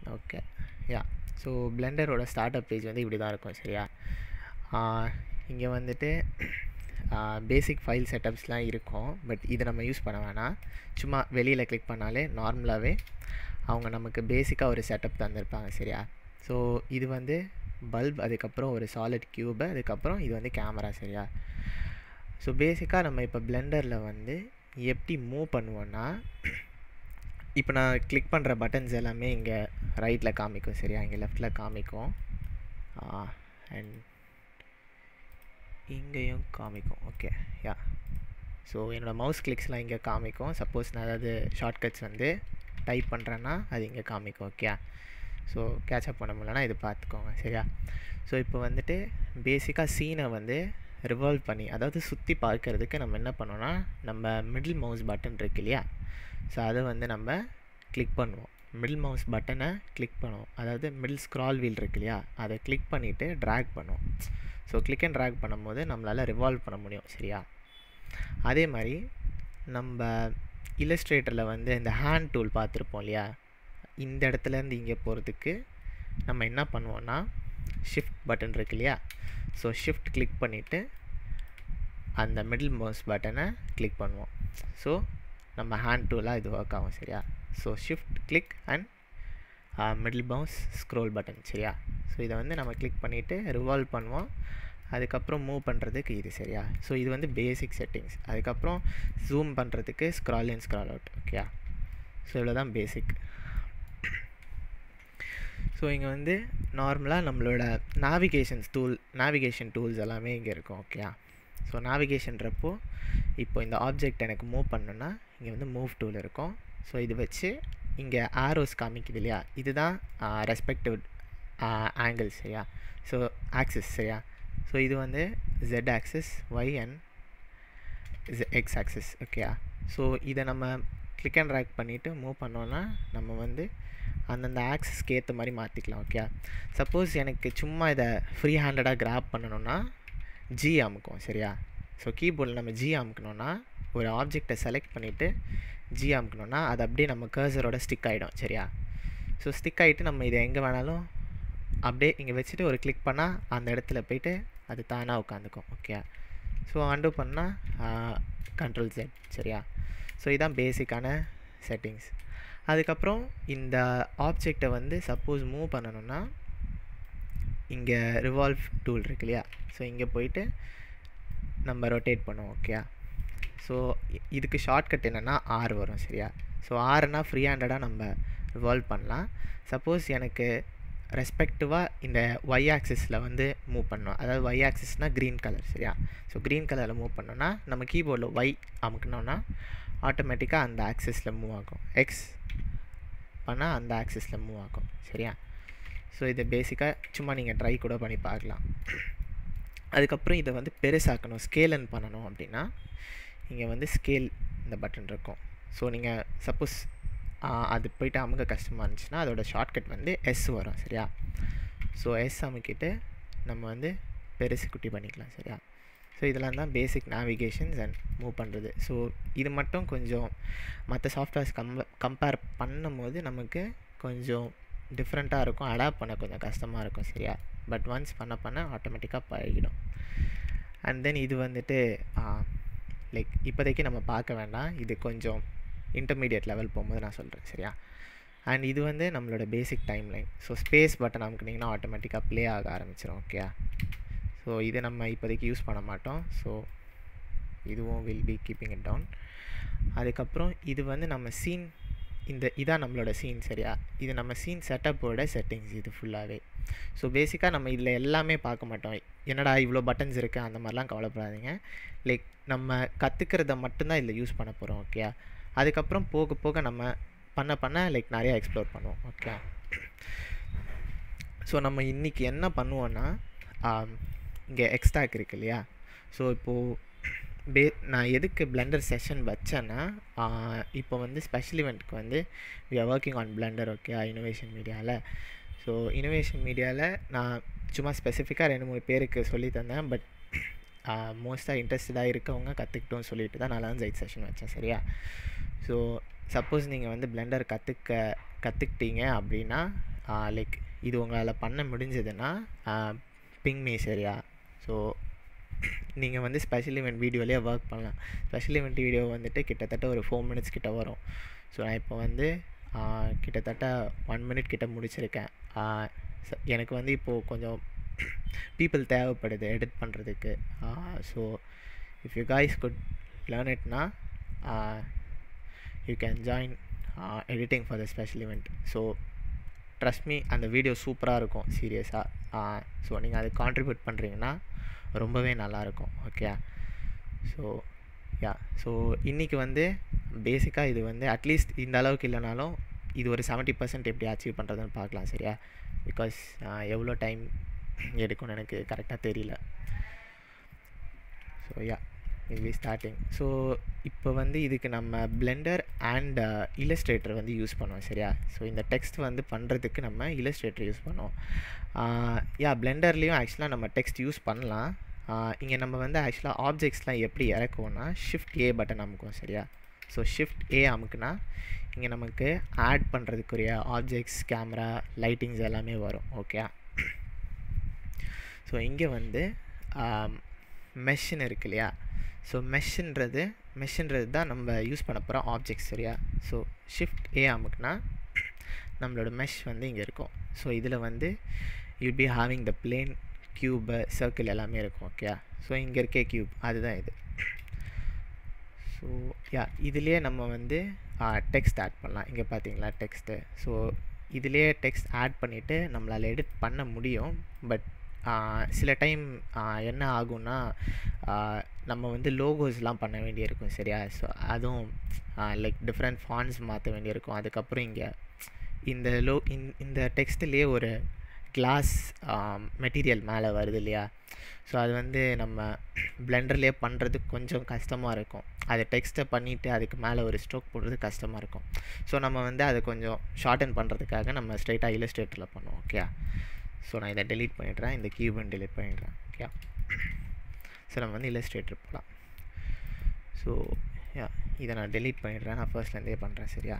Okay yeah so பிளெண்டரோட start up page வந்து இப்படி தான் இருக்கும் சரியா இங்கே வந்துட்டு பேசிக் ஃபைல் செட்டப்ஸ்லாம் இருக்கும் பட் இதை நம்ம யூஸ் பண்ண வேணாம் சும்மா வெளியில் கிளிக் பண்ணாலே நார்மலாகவே அவங்க நமக்கு பேசிக்காக ஒரு செட்டப் தந்திருப்பாங்க சரியா ஸோ இது வந்து பல்ப் அதுக்கப்புறம் ஒரு சாலிட் க்யூபு அதுக்கப்புறம் இது வந்து கேமரா சரியா ஸோ பேசிக்காக நம்ம இப்போ பிளெண்டரில் வந்து எப்படி மூவ் பண்ணுவோன்னா இப்போ நான் கிளிக் பண்ணுற பட்டன்ஸ் எல்லாமே இங்கே ரைட்டில் காமிக்கும் சரியா இங்கே லெஃப்டில் காமிக்கும் அண்ட் இங்கேயும் காமிக்கும் ஓகே யா ஸோ என்னோடய மவுஸ் கிளிக்ஸ்லாம் இங்கே காமிக்கும் சப்போஸ் நான் ஏதாவது ஷார்ட்கட்ஸ் வந்து டைப் பண்ணுறேன்னா அது இங்கே காமிக்கும் ஓகே ஸோ கேட்சப் பண்ண முடியலன்னா இது பார்த்துக்கோங்க சரியா ஸோ இப்போ வந்துட்டு பேசிக்காக சீனை வந்து ரிவால்வ் பண்ணி அதாவது சுற்றி பார்க்கறதுக்கு நம்ம என்ன பண்ணோன்னா நம்ம மிடில் மவுஸ் பட்டன் இருக்கு இல்லையா ஸோ அதை வந்து நம்ம கிளிக் பண்ணுவோம் மிடில் மவுஸ் பட்டனை கிளிக் பண்ணுவோம் அதாவது மிடில் ஸ்க்ரால் வீல் இருக்கு இல்லையா அதை கிளிக் பண்ணிவிட்டு ட்ராக் பண்ணுவோம் ஸோ கிளிக் அண்ட் ட்ராக் பண்ணும்போது நம்மளால் ரிவால்வ் பண்ண முடியும் சரியா அதே மாதிரி நம்ம இல்லஸ்ட்ரேட்டரில் வந்து இந்த ஹேண்ட் டூல் பார்த்துருப்போம் இல்லையா இந்த இடத்துலேருந்து இங்கே போகிறதுக்கு நம்ம என்ன பண்ணுவோன்னா ஷிஃப்ட் பட்டன் இருக்கு இல்லையா ஸோ ஷிஃப்ட் கிளிக் பண்ணிவிட்டு அந்த மிடில் மவுஸ் பட்டனை கிளிக் பண்ணுவோம் ஸோ நம்ம ஹேண்ட் டூலாக இது ஒர்க் ஆகும் சரியா so shift click and middle mouse scroll button சரியா ஸோ இதை வந்து நம்ம கிளிக் பண்ணிவிட்டு ரிவால்வ் பண்ணுவோம் அதுக்கப்புறம் மூவ் பண்ணுறதுக்கு இது சரியா ஸோ இது வந்து பேசிக் செட்டிங்ஸ் அதுக்கப்புறம் ஜூம் பண்ணுறதுக்கு scroll in scroll out okay so இவ்வளோ தான் பேசிக் ஸோ இங்கே வந்து நார்மலாக நம்மளோட நேவிகேஷன்ஸ் டூல் நேவிகேஷன் டூல்ஸ் எல்லாமே இங்கே இருக்கும் ஓகே ஸோ நேவிகேஷன்றப்போ இப்போ இந்த ஆப்ஜெக்ட் எனக்கு மூவ் பண்ணணுன்னா இங்கே வந்து மூவ் டூல் இருக்கும் ஸோ இது வச்சு இங்கே ஆரோஸ் காமிக்குது இல்லையா இதுதான் ரெஸ்பெக்டிவ் ஆங்கிள் சரியா ஸோ ஆக்சிஸ் சரியா ஸோ இது வந்து Z axis Y and X axis ஓகேயா ஸோ இதை நம்ம கிளிக் அண்ட் ட்ராக் பண்ணிவிட்டு மூவ் பண்ணோன்னா நம்ம வந்து அந்தந்த ஆக்சஸ்க்கு ஏற்ற மாதிரி மாற்றிக்கலாம் ஓகே சப்போஸ் எனக்கு சும்மா இதை ஃப்ரீ ஹேண்டடாக கிராப் பண்ணணுன்னா ஜி அமுக்கும் சரியா ஸோ கீபோர்டில் நம்ம ஜி அமுக்கணுன்னா ஒரு ஆப்ஜெக்டை செலக்ட் பண்ணிவிட்டு ஜி அமுக்கணுன்னா அது அப்படியே நம்ம கர்சரோட ஸ்டிக் ஆகிடும் சரியா ஸோ ஸ்டிக் ஆகிட்டு நம்ம இதை எங்கே வேணாலும் அப்படியே இங்கே வச்சுட்டு ஒரு கிளிக் பண்ணால் அந்த இடத்துல போயிட்டு அது தானாக உட்காந்துக்கும் ஓகே ஸோ அண்டு பண்ணால் கண்ட்ரோல் செட் சரியா ஸோ இதுதான் பேசிக்கான செட்டிங்ஸ் அதுக்கப்புறம் இந்த ஆப்ஜெக்டை வந்து சப்போஸ் மூவ் பண்ணணுன்னா இங்கே ரிவால்வ் டூல் இருக்கு இல்லையா ஸோ இங்கே போயிட்டு நம்ம ரொட்டேட் பண்ணுவோம் ஓகே ஸோ இதுக்கு ஷார்ட்கட் என்னென்னா ஆர் வரும் சரியா ஸோ ஆறுனா ஃப்ரீ ஹேண்டடாக நம்ம ரிவால்வ் பண்ணலாம் சப்போஸ் எனக்கு ரெஸ்பெக்டிவாக இந்த ஒய் ஆக்சிஸில் வந்து மூவ் பண்ணோம் அதாவது ஒய் ஆக்சிஸ்னால் க்ரீன் கலர் சரியா ஸோ க்ரீன் கலரில் மூவ் பண்ணோன்னா நம்ம கீபோர்டில் ஒய் அமுக்கணுன்னா ஆட்டோமேட்டிக்காக அந்த ஆக்சிஸில் மூவ் ஆகும் எக்ஸ் பண்ணால் அந்த ஆக்சிஸில் மூவ் ஆகும் சரியா ஸோ இதை பேசிக்காக சும்மா நீங்கள் ட்ரை கூட பண்ணி பார்க்கலாம் அதுக்கப்புறம் இதை வந்து பெருசாக்கணும் ஸ்கேலன் பண்ணணும் அப்படின்னா இங்கே வந்து ஸ்கேல் இந்த பட்டன் இருக்கும் ஸோ நீங்கள் சப்போஸ் அது போயிட்டு அமுக கஷ்டமாக இருந்துச்சுன்னா அதோட ஷார்ட்கட் வந்து எஸ் வரும் சரியா ஸோ எஸ் அமுக்கிட்டு நம்ம வந்து பெருசு குட்டி பண்ணிக்கலாம் சரியா ஸோ இதெல்லாம் தான் பேசிக் நேவிகேஷன்ஸ் அண்ட் மூவ் பண்ணுறது ஸோ இது மட்டும் கொஞ்சம் மற்ற சாஃப்ட்வேர்ஸ் கம்ப கம்பேர் பண்ணும்போது நமக்கு கொஞ்சம் டிஃப்ரெண்ட்டாக இருக்கும் அடாப்ட் பண்ண கொஞ்சம் கஷ்டமாக இருக்கும் சரியா பட் ஒன்ஸ் பண்ண பண்ண ஆட்டோமேட்டிக்காக பழகிடும் அண்ட் தென் இது வந்துட்டு லைக் இப்போதைக்கு நம்ம பார்க்க வேண்டாம் இது கொஞ்சம் இன்டர்மீடியட் லெவல் போகும்போது நான் சொல்கிறேன் சரியா அண்ட் இது வந்து நம்மளோட basic timeline so space button அமுக்குனிங்கன்னா ஆட்டோமேட்டிக்காக ப்ளே ஆக ஆரம்பிச்சிடும் ஓகே ஸோ இதை நம்ம இப்போதைக்கு யூஸ் பண்ண மாட்டோம் ஸோ இதுவும் will be keeping it down அதுக்கப்புறம் இது வந்து நம்ம சீன் இந்த இதான் நம்மளோட சீன் சரியா இது நம்ம சீன் செட்டப்போட செட்டிங்ஸ் இது ஃபுல்லாகவே ஸோ பேசிக்காக நம்ம இதில் எல்லாமே பார்க்க மாட்டோம் என்னடா இவ்வளோ பட்டன்ஸ் இருக்குது அந்த மாதிரிலாம் கவலைப்படாதீங்க லைக் நம்ம கற்றுக்கிறத மட்டும்தான் இதில் யூஸ் பண்ண போகிறோம் ஓகே அதுக்கப்புறம் போக போக நம்ம பண்ண பண்ண லைக் நிறையா எக்ஸ்ப்ளோர் பண்ணுவோம் ஓகே ஸோ நம்ம இன்றைக்கி என்ன பண்ணுவோன்னா இங்கே எக்ஸ்டாக் இருக்கு இல்லையா ஸோ இப்போது பே நான் எதுக்கு பிளெண்டர் செஷன் வச்சேன்னா இப்போ வந்து ஸ்பெஷல் இவெண்ட்க்கு வந்து we are working on Blender okay innovation மீடியாவில் ஸோ இனோவேஷன் மீடியாவில் நான் சும்மா ஸ்பெசிஃபிக்காக ரெண்டு மூணு பேருக்கு சொல்லி தந்தேன் பட் மோஸ்ட்டாக இன்ட்ரெஸ்டடாக இருக்கவங்க கற்றுக்கிட்டோன்னு சொல்லிட்டு தான் நான் லேர்ன் செஷன் வச்சேன் சரியா ஸோ சப்போஸ் நீங்கள் வந்து பிளெண்டர் கற்றுக்க கற்றுக்கிட்டீங்க அப்படின்னா லைக் இது உங்களால் பண்ண முடிஞ்சதுன்னா பிங் மீ சரியா ஸோ நீங்கள் வந்து ஸ்பெஷல் ஈவெண்ட் வீடியோலேயே ஒர்க் பண்ணலாம் ஸ்பெஷல் ஈவெண்ட் வீடியோ வந்துட்டு கிட்டத்தட்ட ஒரு ஃபோர் மினிட்ஸ் கிட்ட வரும் ஸோ நான் இப்போ வந்து கிட்டத்தட்ட ஒன் மினிட் கிட்ட முடிச்சிருக்கேன் எனக்கு வந்து இப்போது கொஞ்சம் பீப்புள் தேவைப்படுது எடிட் பண்ணுறதுக்கு so if you guys could learn இட்னா you can join editing for the special event so trust me அந்த வீடியோ சூப்பராக இருக்கும் சீரியஸாக ஸோ நீங்கள் அது கான்ட்ரிபியூட் பண்ணுறீங்கன்னா ரொம்பவே நல்லாயிருக்கும் ஓகே ஸோ யா ஸோ இன்றைக்கி வந்து பேசிக்காக இது வந்து அட்லீஸ்ட் இந்த அளவுக்கு இல்லைனாலும் இது ஒரு செவன்ட்டி பர்சன்ட் எப்படி அச்சீவ் பண்ணுறதுன்னு பார்க்கலாம் சரியா பிகாஸ் எவ்வளோ டைம் எடுக்கும்னு எனக்கு கரெக்டாக தெரியல ஸோ யா இது ஸ்டார்டிங் ஸோ இப்போ வந்து இதுக்கு நம்ம பிளெண்டர் அண்ட் இல்லஸ்ட்ரேட்டர் வந்து யூஸ் பண்ணுவோம் சரியா ஸோ இந்த டெக்ஸ்ட் வந்து பண்ணுறதுக்கு நம்ம இல்லஸ்ட்ரேட்டர் யூஸ் பண்ணுவோம் யா பிளெண்டர்லேயும் ஆக்சுவலாக நம்ம டெக்ஸ்ட் யூஸ் பண்ணலாம் இங்கே நம்ம வந்து ஆக்சுவலாக ஆப்ஜெக்ட்ஸ்லாம் எப்படி இறக்குவோம்னா ஷிஃப்ட் ஏ பட்டன் அமுக்கும் சரியா ஸோ ஷிஃப்ட் ஏ அமுக்குனா இங்கே நமக்கு ஆட் பண்ணுறதுக்குரிய ஆப்ஜெக்ட்ஸ் கேமரா லைட்டிங்ஸ் எல்லாமே வரும் ஓகே ஸோ இங்கே வந்து மெஷ்ஷுன்னு இருக்கு இல்லையா ஸோ மெஷ்ஷுன்றது மெஷ்ஷுன்றது தான் நம்ம யூஸ் பண்ண போகிறோம் ஆப்ஜெக்ட்ஸ் சரியா ஸோ ஷிஃப்ட் ஏ அமுக்குனா நம்மளோட மெஷ் வந்து இங்கே இருக்கும் ஸோ இதில் வந்து you be having the plane cube circle எல்லாமே இருக்கும் ஓகே ஸோ இங்கே இருக்க க்யூப் அதுதான் இது ஸோ யா இதுலேயே நம்ம வந்து டெக்ஸ்ட் ஆட் பண்ணலாம் இங்கே பார்த்தீங்களா டெக்ஸ்ட்டு ஸோ இதுலேயே டெக்ஸ்ட் ஆட் பண்ணிவிட்டு நம்மளால் எடிட் பண்ண முடியும் பட் சில டைம் என்ன ஆகும்னா நம்ம வந்து லோகோஸ்லாம் பண்ண வேண்டியிருக்கும் சரியா ஸோ அதுவும் லைக் டிஃப்ரெண்ட் ஃபான்ஸ் மாற்ற வேண்டியிருக்கும் அதுக்கப்புறம் இங்கே இந்த லோ இந்த டெக்ஸ்ட்லேயே ஒரு கிளாஸ் மெட்டீரியல் மேலே வருது இல்லையா ஸோ அது வந்து நம்ம பிளெண்டர்லேயே பண்ணுறதுக்கு கொஞ்சம் கஷ்டமாக இருக்கும் அதை டெக்ஸ்ட்டை பண்ணிவிட்டு அதுக்கு மேலே ஒரு ஸ்ட்ரோக் போடுறது கஷ்டமாக இருக்கும் ஸோ நம்ம வந்து அதை கொஞ்சம் ஷார்டன் பண்ணுறதுக்காக நம்ம ஸ்ட்ரைட்டாக இல்லஸ்ட்ரேட்டரில் பண்ணுவோம் ஓகே ஸோ நான் இதை டெலீட் பண்ணிடுறேன் இந்த கீபன் டெலீட் பண்ணிடுறேன் ஓகே ஸோ நம்ம வந்து இல்லஸ்ட்ரேட்டர் போகலாம் ஸோ யா இதை நான் டெலீட் பண்ணிடுறேன் நான் ஃபர்ஸ்ட்லேருந்தே பண்ணுறேன் சரியா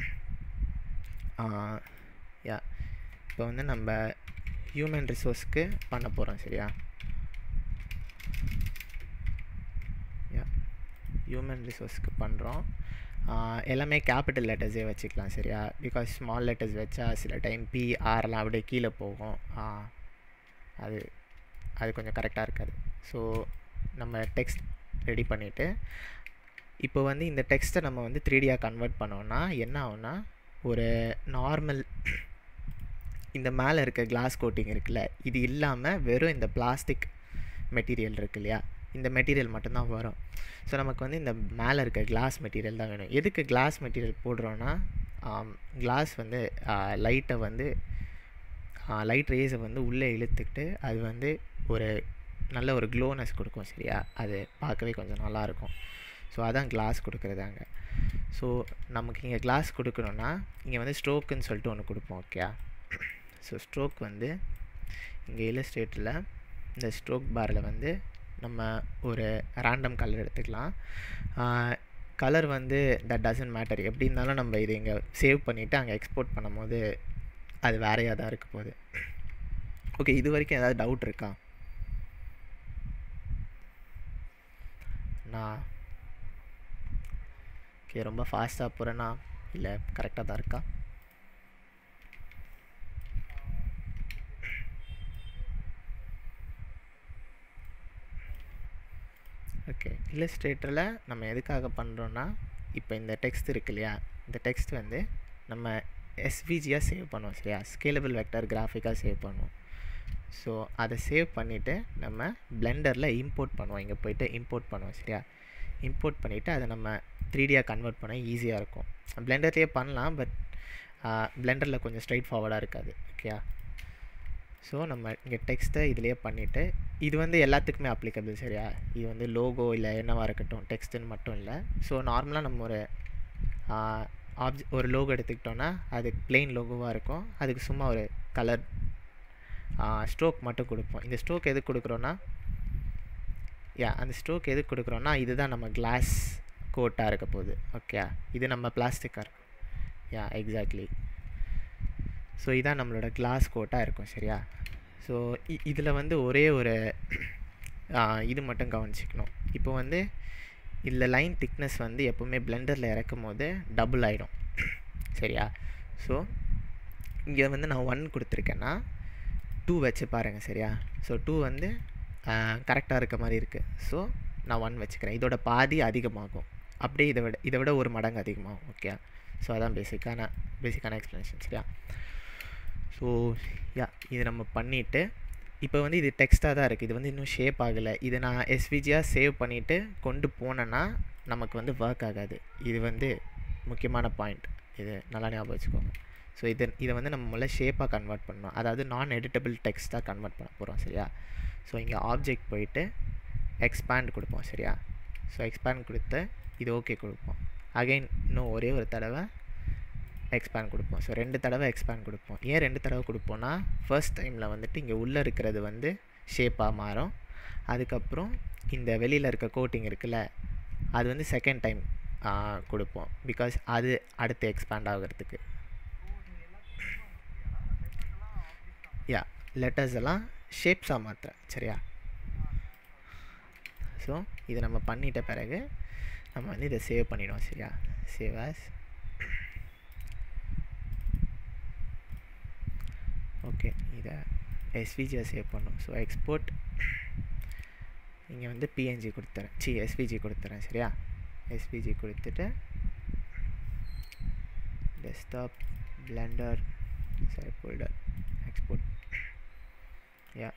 யா இப்போ வந்து நம்ம ஹியூமன் ரிசோர்ஸ்க்கு பண்ண போகிறோம் சரியா யா ஹியூமன் ரிசோர்ஸ்க்கு பண்ணுறோம் எல்லாமே கேபிட்டல் லெட்டர்ஸே வச்சுக்கலாம் சரியா பிகாஸ் ஸ்மால் லெட்டர்ஸ் வச்சா சில டைம் பி ஆர்லாம் அப்படியே கீழே போகும் அது அது கொஞ்சம் கரெக்டாக இருக்காது ஸோ நம்ம டெக்ஸ்ட் ரெடி பண்ணிவிட்டு இப்போ வந்து இந்த டெக்ஸ்ட்டை நம்ம வந்து த்ரீடியாக கன்வெர்ட் பண்ணோன்னா என்ன ஆகும்னா ஒரு நார்மல் இந்த மேலே இருக்க கிளாஸ் கோட்டிங் இருக்குல்ல இது இல்லாமல் வெறும் இந்த பிளாஸ்டிக் மெட்டீரியல் இருக்கு இல்லையா இந்த மெட்டீரியல் மட்டும்தான் வரும் ஸோ நமக்கு வந்து இந்த மேலே இருக்க கிளாஸ் மெட்டீரியல் தான் வேணும் எதுக்கு கிளாஸ் மெட்டீரியல் போடுறோன்னா கிளாஸ் வந்து லைட்டை வந்து லைட் ரேஸை வந்து உள்ளே இழுத்துக்கிட்டு அது வந்து ஒரு நல்ல ஒரு க்ளோனஸ் கொடுக்கும் சரியா அது பார்க்கவே கொஞ்சம் நல்லாயிருக்கும் ஸோ அதான் கிளாஸ் கொடுக்குறது அங்கே ஸோ நமக்கு இங்கே கிளாஸ் கொடுக்கணுன்னா இங்கே வந்து ஸ்ட்ரோக்குன்னு சொல்லிட்டு ஒன்று கொடுப்போம் ஓகே ஸோ ஸ்ட்ரோக் வந்து இங்கே இல்லஸ்ட்ரேட்டில் இந்த ஸ்ட்ரோக் பாரில் வந்து நம்ம ஒரு ரேண்டம் கலர் எடுத்துக்கலாம் கலர் வந்து தட் டசன்ட் மேட்டர் எப்படி இருந்தாலும் நம்ம இது இங்கே சேவ் பண்ணிவிட்டு அங்கே எக்ஸ்போர்ட் பண்ணும்போது அது வேறையாக தான் இருக்க போகுது ஓகே இது வரைக்கும் ஏதாவது டவுட் இருக்கா நான் ஓகே ரொம்ப ஃபாஸ்ட்டாக போகிறேன்னா இல்லை கரெக்டாக தான் இருக்கா ஓகே இல்லஸ்ட்ரேட்டரில் நம்ம எதுக்காக பண்ணுறோன்னா இப்போ இந்த டெக்ஸ்ட் இருக்கு இல்லையா இந்த டெக்ஸ்ட் வந்து நம்ம எஸ்விஜியாக சேவ் பண்ணுவோம் சரியா ஸ்கேலபிள் வெக்டர் கிராஃபிக்காக சேவ் பண்ணுவோம் ஸோ அதை சேவ் பண்ணிவிட்டு நம்ம பிளெண்டரில் இம்போர்ட் பண்ணுவோம் இங்கே போயிட்டு இம்போர்ட் பண்ணுவோம் சரியா இம்போர்ட் பண்ணிவிட்டு அதை நம்ம த்ரீடியாக கன்வெர்ட் பண்ண ஈஸியாக இருக்கும் பிளெண்டர்லேயே பண்ணலாம் பட் பிளெண்டரில் கொஞ்சம் ஸ்ட்ரைட் ஃபார்வர்டாக இருக்காது ஓகேயா ஸோ நம்ம இங்கே டெக்ஸ்ட்டை இதிலேயே பண்ணிவிட்டு இது வந்து எல்லாத்துக்குமே அப்ளிகபிள் சரியா இது வந்து லோகோ இல்லை என்னவாக இருக்கட்டும் டெக்ஸ்ட்டுன்னு மட்டும் இல்லை ஸோ நார்மலாக நம்ம ஒரு ஆப்ஜெ ஒரு லோகோ எடுத்துக்கிட்டோன்னா அது பிளெயின் லோகோவாக இருக்கும் அதுக்கு சும்மா ஒரு கலர் ஸ்ட்ரோக் மட்டும் கொடுப்போம் இந்த ஸ்ட்ரோக் எதுக்கு கொடுக்குறோன்னா யா அந்த ஸ்ட்ரோக் எதுக்கு கொடுக்குறோன்னா இதுதான் நம்ம கிளாஸ் கோட்டாக இருக்க போகுது ஓகே இது நம்ம பிளாஸ்டிக்காக இருக்கும் யா எக்ஸாக்ட்லி ஸோ இதான் நம்மளோட கிளாஸ் கோட்டாக இருக்கும் சரியா ஸோ இதில் வந்து ஒரே ஒரு ஆ, இது மட்டும் கவனிச்சிக்கணும் இப்போ வந்து இதில் லைன் திக்னஸ் வந்து எப்போவுமே பிளெண்டரில் இறக்கும் போது டபுள் ஆகிடும் சரியா ஸோ இங்கே வந்து நான் ஒன் கொடுத்துருக்கேன்னா டூ வச்சு பாருங்கள் சரியா ஸோ டூ வந்து கரெக்டாக இருக்க மாதிரி இருக்குது ஸோ நான் ஒன் வச்சுக்கிறேன் இதோட பாதி அதிகமாகும் அப்படியே இதை விட இதை விட ஒரு மடங்கு அதிகமாகும் ஓகே ஸோ அதான் பேசிக்கான பேசிக்கான எக்ஸ்ப்ளனேஷன் சரியா ஸோ யா இது நம்ம பண்ணிவிட்டு இப்போ வந்து இது டெக்ஸ்ட்டாக தான் இருக்குது இது வந்து இன்னும் ஷேப் ஆகலை இது நான் எஸ்விஜியாக சேவ் பண்ணிவிட்டு கொண்டு போனேன்னா நமக்கு வந்து ஒர்க் ஆகாது இது வந்து முக்கியமான பாயிண்ட் இது நல்லா ஞாபகம் வச்சுக்கோங்க ஸோ இது இதை வந்து நம்ம முதல்ல ஷேப்பாக கன்வெர்ட் பண்ணணும் அதாவது நான் எடிட்டபிள் டெக்ஸ்ட்டாக கன்வெர்ட் பண்ண போகிறோம் சரியா ஸோ இங்கே ஆப்ஜெக்ட் போயிட்டு எக்ஸ்பேண்ட் கொடுப்போம் சரியா ஸோ எக்ஸ்பேண்ட் கொடுத்து இது ஓகே கொடுப்போம் அகைன் இன்னும் ஒரே ஒரு தடவை எக்ஸ்பேண்ட் கொடுப்போம் ஸோ ரெண்டு தடவை எக்ஸ்பேண்ட் கொடுப்போம் ஏன் ரெண்டு தடவை கொடுப்போம்னா ஃபர்ஸ்ட் டைமில் வந்துட்டு இங்கே உள்ளே இருக்கிறது வந்து ஷேப்பாக மாறும் அதுக்கப்புறம் இந்த வெளியில் இருக்க கோட்டிங் இருக்குல்ல அது வந்து செகண்ட் டைம் கொடுப்போம் பிகாஸ் அது அடுத்து எக்ஸ்பேண்ட் ஆகிறதுக்கு யா லெட்டர்ஸ் எல்லாம் ஷேப்ஸாக மாற்றுறேன் சரியா ஸோ இதை நம்ம பண்ணிட்ட பிறகு நம்ம வந்து இதை சேவ் பண்ணிடுவோம் சரியா சேவ் ஆஸ் ஓகே இதை எஸ்விஜியை சேவ் பண்ணும் ஸோ எக்ஸ்போர்ட் இங்கே வந்து பிஎன்ஜி கொடுத்துறேன் சி எஸ்விஜி கொடுத்துறேன் சரியா எஸ்விஜி கொடுத்துட்டு டெஸ்க்டாப் பிளெண்டர் சரி ஃபோல்டர் எக்ஸ்போர்ட் யா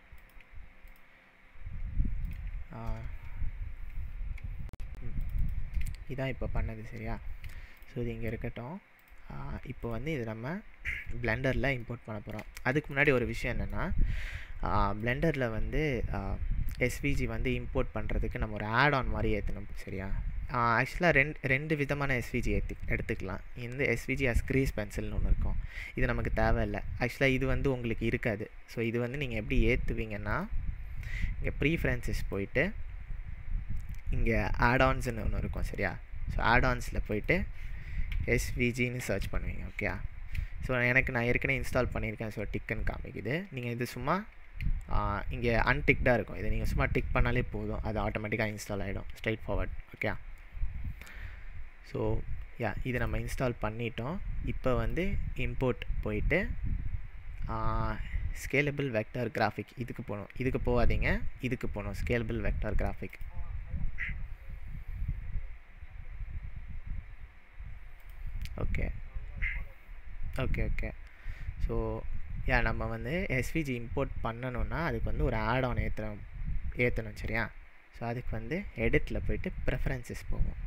இதான் இப்போ பண்ணது சரியா ஸோ இது இங்கே இருக்கட்டும் இப்போ வந்து இது நம்ம பிளெண்டரில் இம்போர்ட் பண்ண போகிறோம் அதுக்கு முன்னாடி ஒரு விஷயம் என்னென்னா பிளெண்டரில் வந்து எஸ்விஜி வந்து இம்போர்ட் பண்ணுறதுக்கு நம்ம ஒரு ஆட் ஆன் மாதிரி ஏற்றணும் சரியா ஆக்சுவலாக ரெண்டு ரெண்டு விதமான எஸ்விஜி ஏற்றி எடுத்துக்கலாம் இந்த எஸ்விஜி அஸ் க்ரீஸ் பென்சில்னு ஒன்று இருக்கும் இது நமக்கு தேவையில்லை ஆக்சுவலாக இது வந்து உங்களுக்கு இருக்காது ஸோ இது வந்து நீங்கள் எப்படி ஏற்றுவீங்கன்னா இங்கே ப்ரீஃபரன்சஸ் போயிட்டு இங்கே ஆடான்ஸ்னு ஒன்று இருக்கும் சரியா ஸோ ஆடான்ஸில் போயிட்டு எஸ்விஜின்னு சர்ச் பண்ணுவீங்க ஓகே ஸோ எனக்கு நான் ஏற்கனவே இன்ஸ்டால் பண்ணியிருக்கேன் ஸோ டிக்குன்னு காமிக்குது நீங்கள் இது சும்மா இங்கே அன்டிக்டாக இருக்கும் இதை நீங்கள் சும்மா டிக் பண்ணாலே போதும் அது ஆட்டோமேட்டிக்காக இன்ஸ்டால் ஆகிடும் straight forward okay so yeah இதை நம்ம இன்ஸ்டால் பண்ணிட்டோம் இப்போ வந்து இம்போர்ட் போயிட்டு ஸ்கேலபிள் வெக்டர் கிராஃபிக் இதுக்கு போகணும் இதுக்கு போகாதீங்க இதுக்கு போகணும் scalable vector graphic okay okay okay so yeah நம்ம வந்து எஸ்விஜி இம்போர்ட் பண்ணணுன்னா அதுக்கு வந்து ஒரு ஆட் ஆன் ஏற்றணும் ஏற்றணும் சரியா ஸோ அதுக்கு வந்து எடிட்டில் போயிட்டு ப்ரெஃபரன்சஸ் போகும்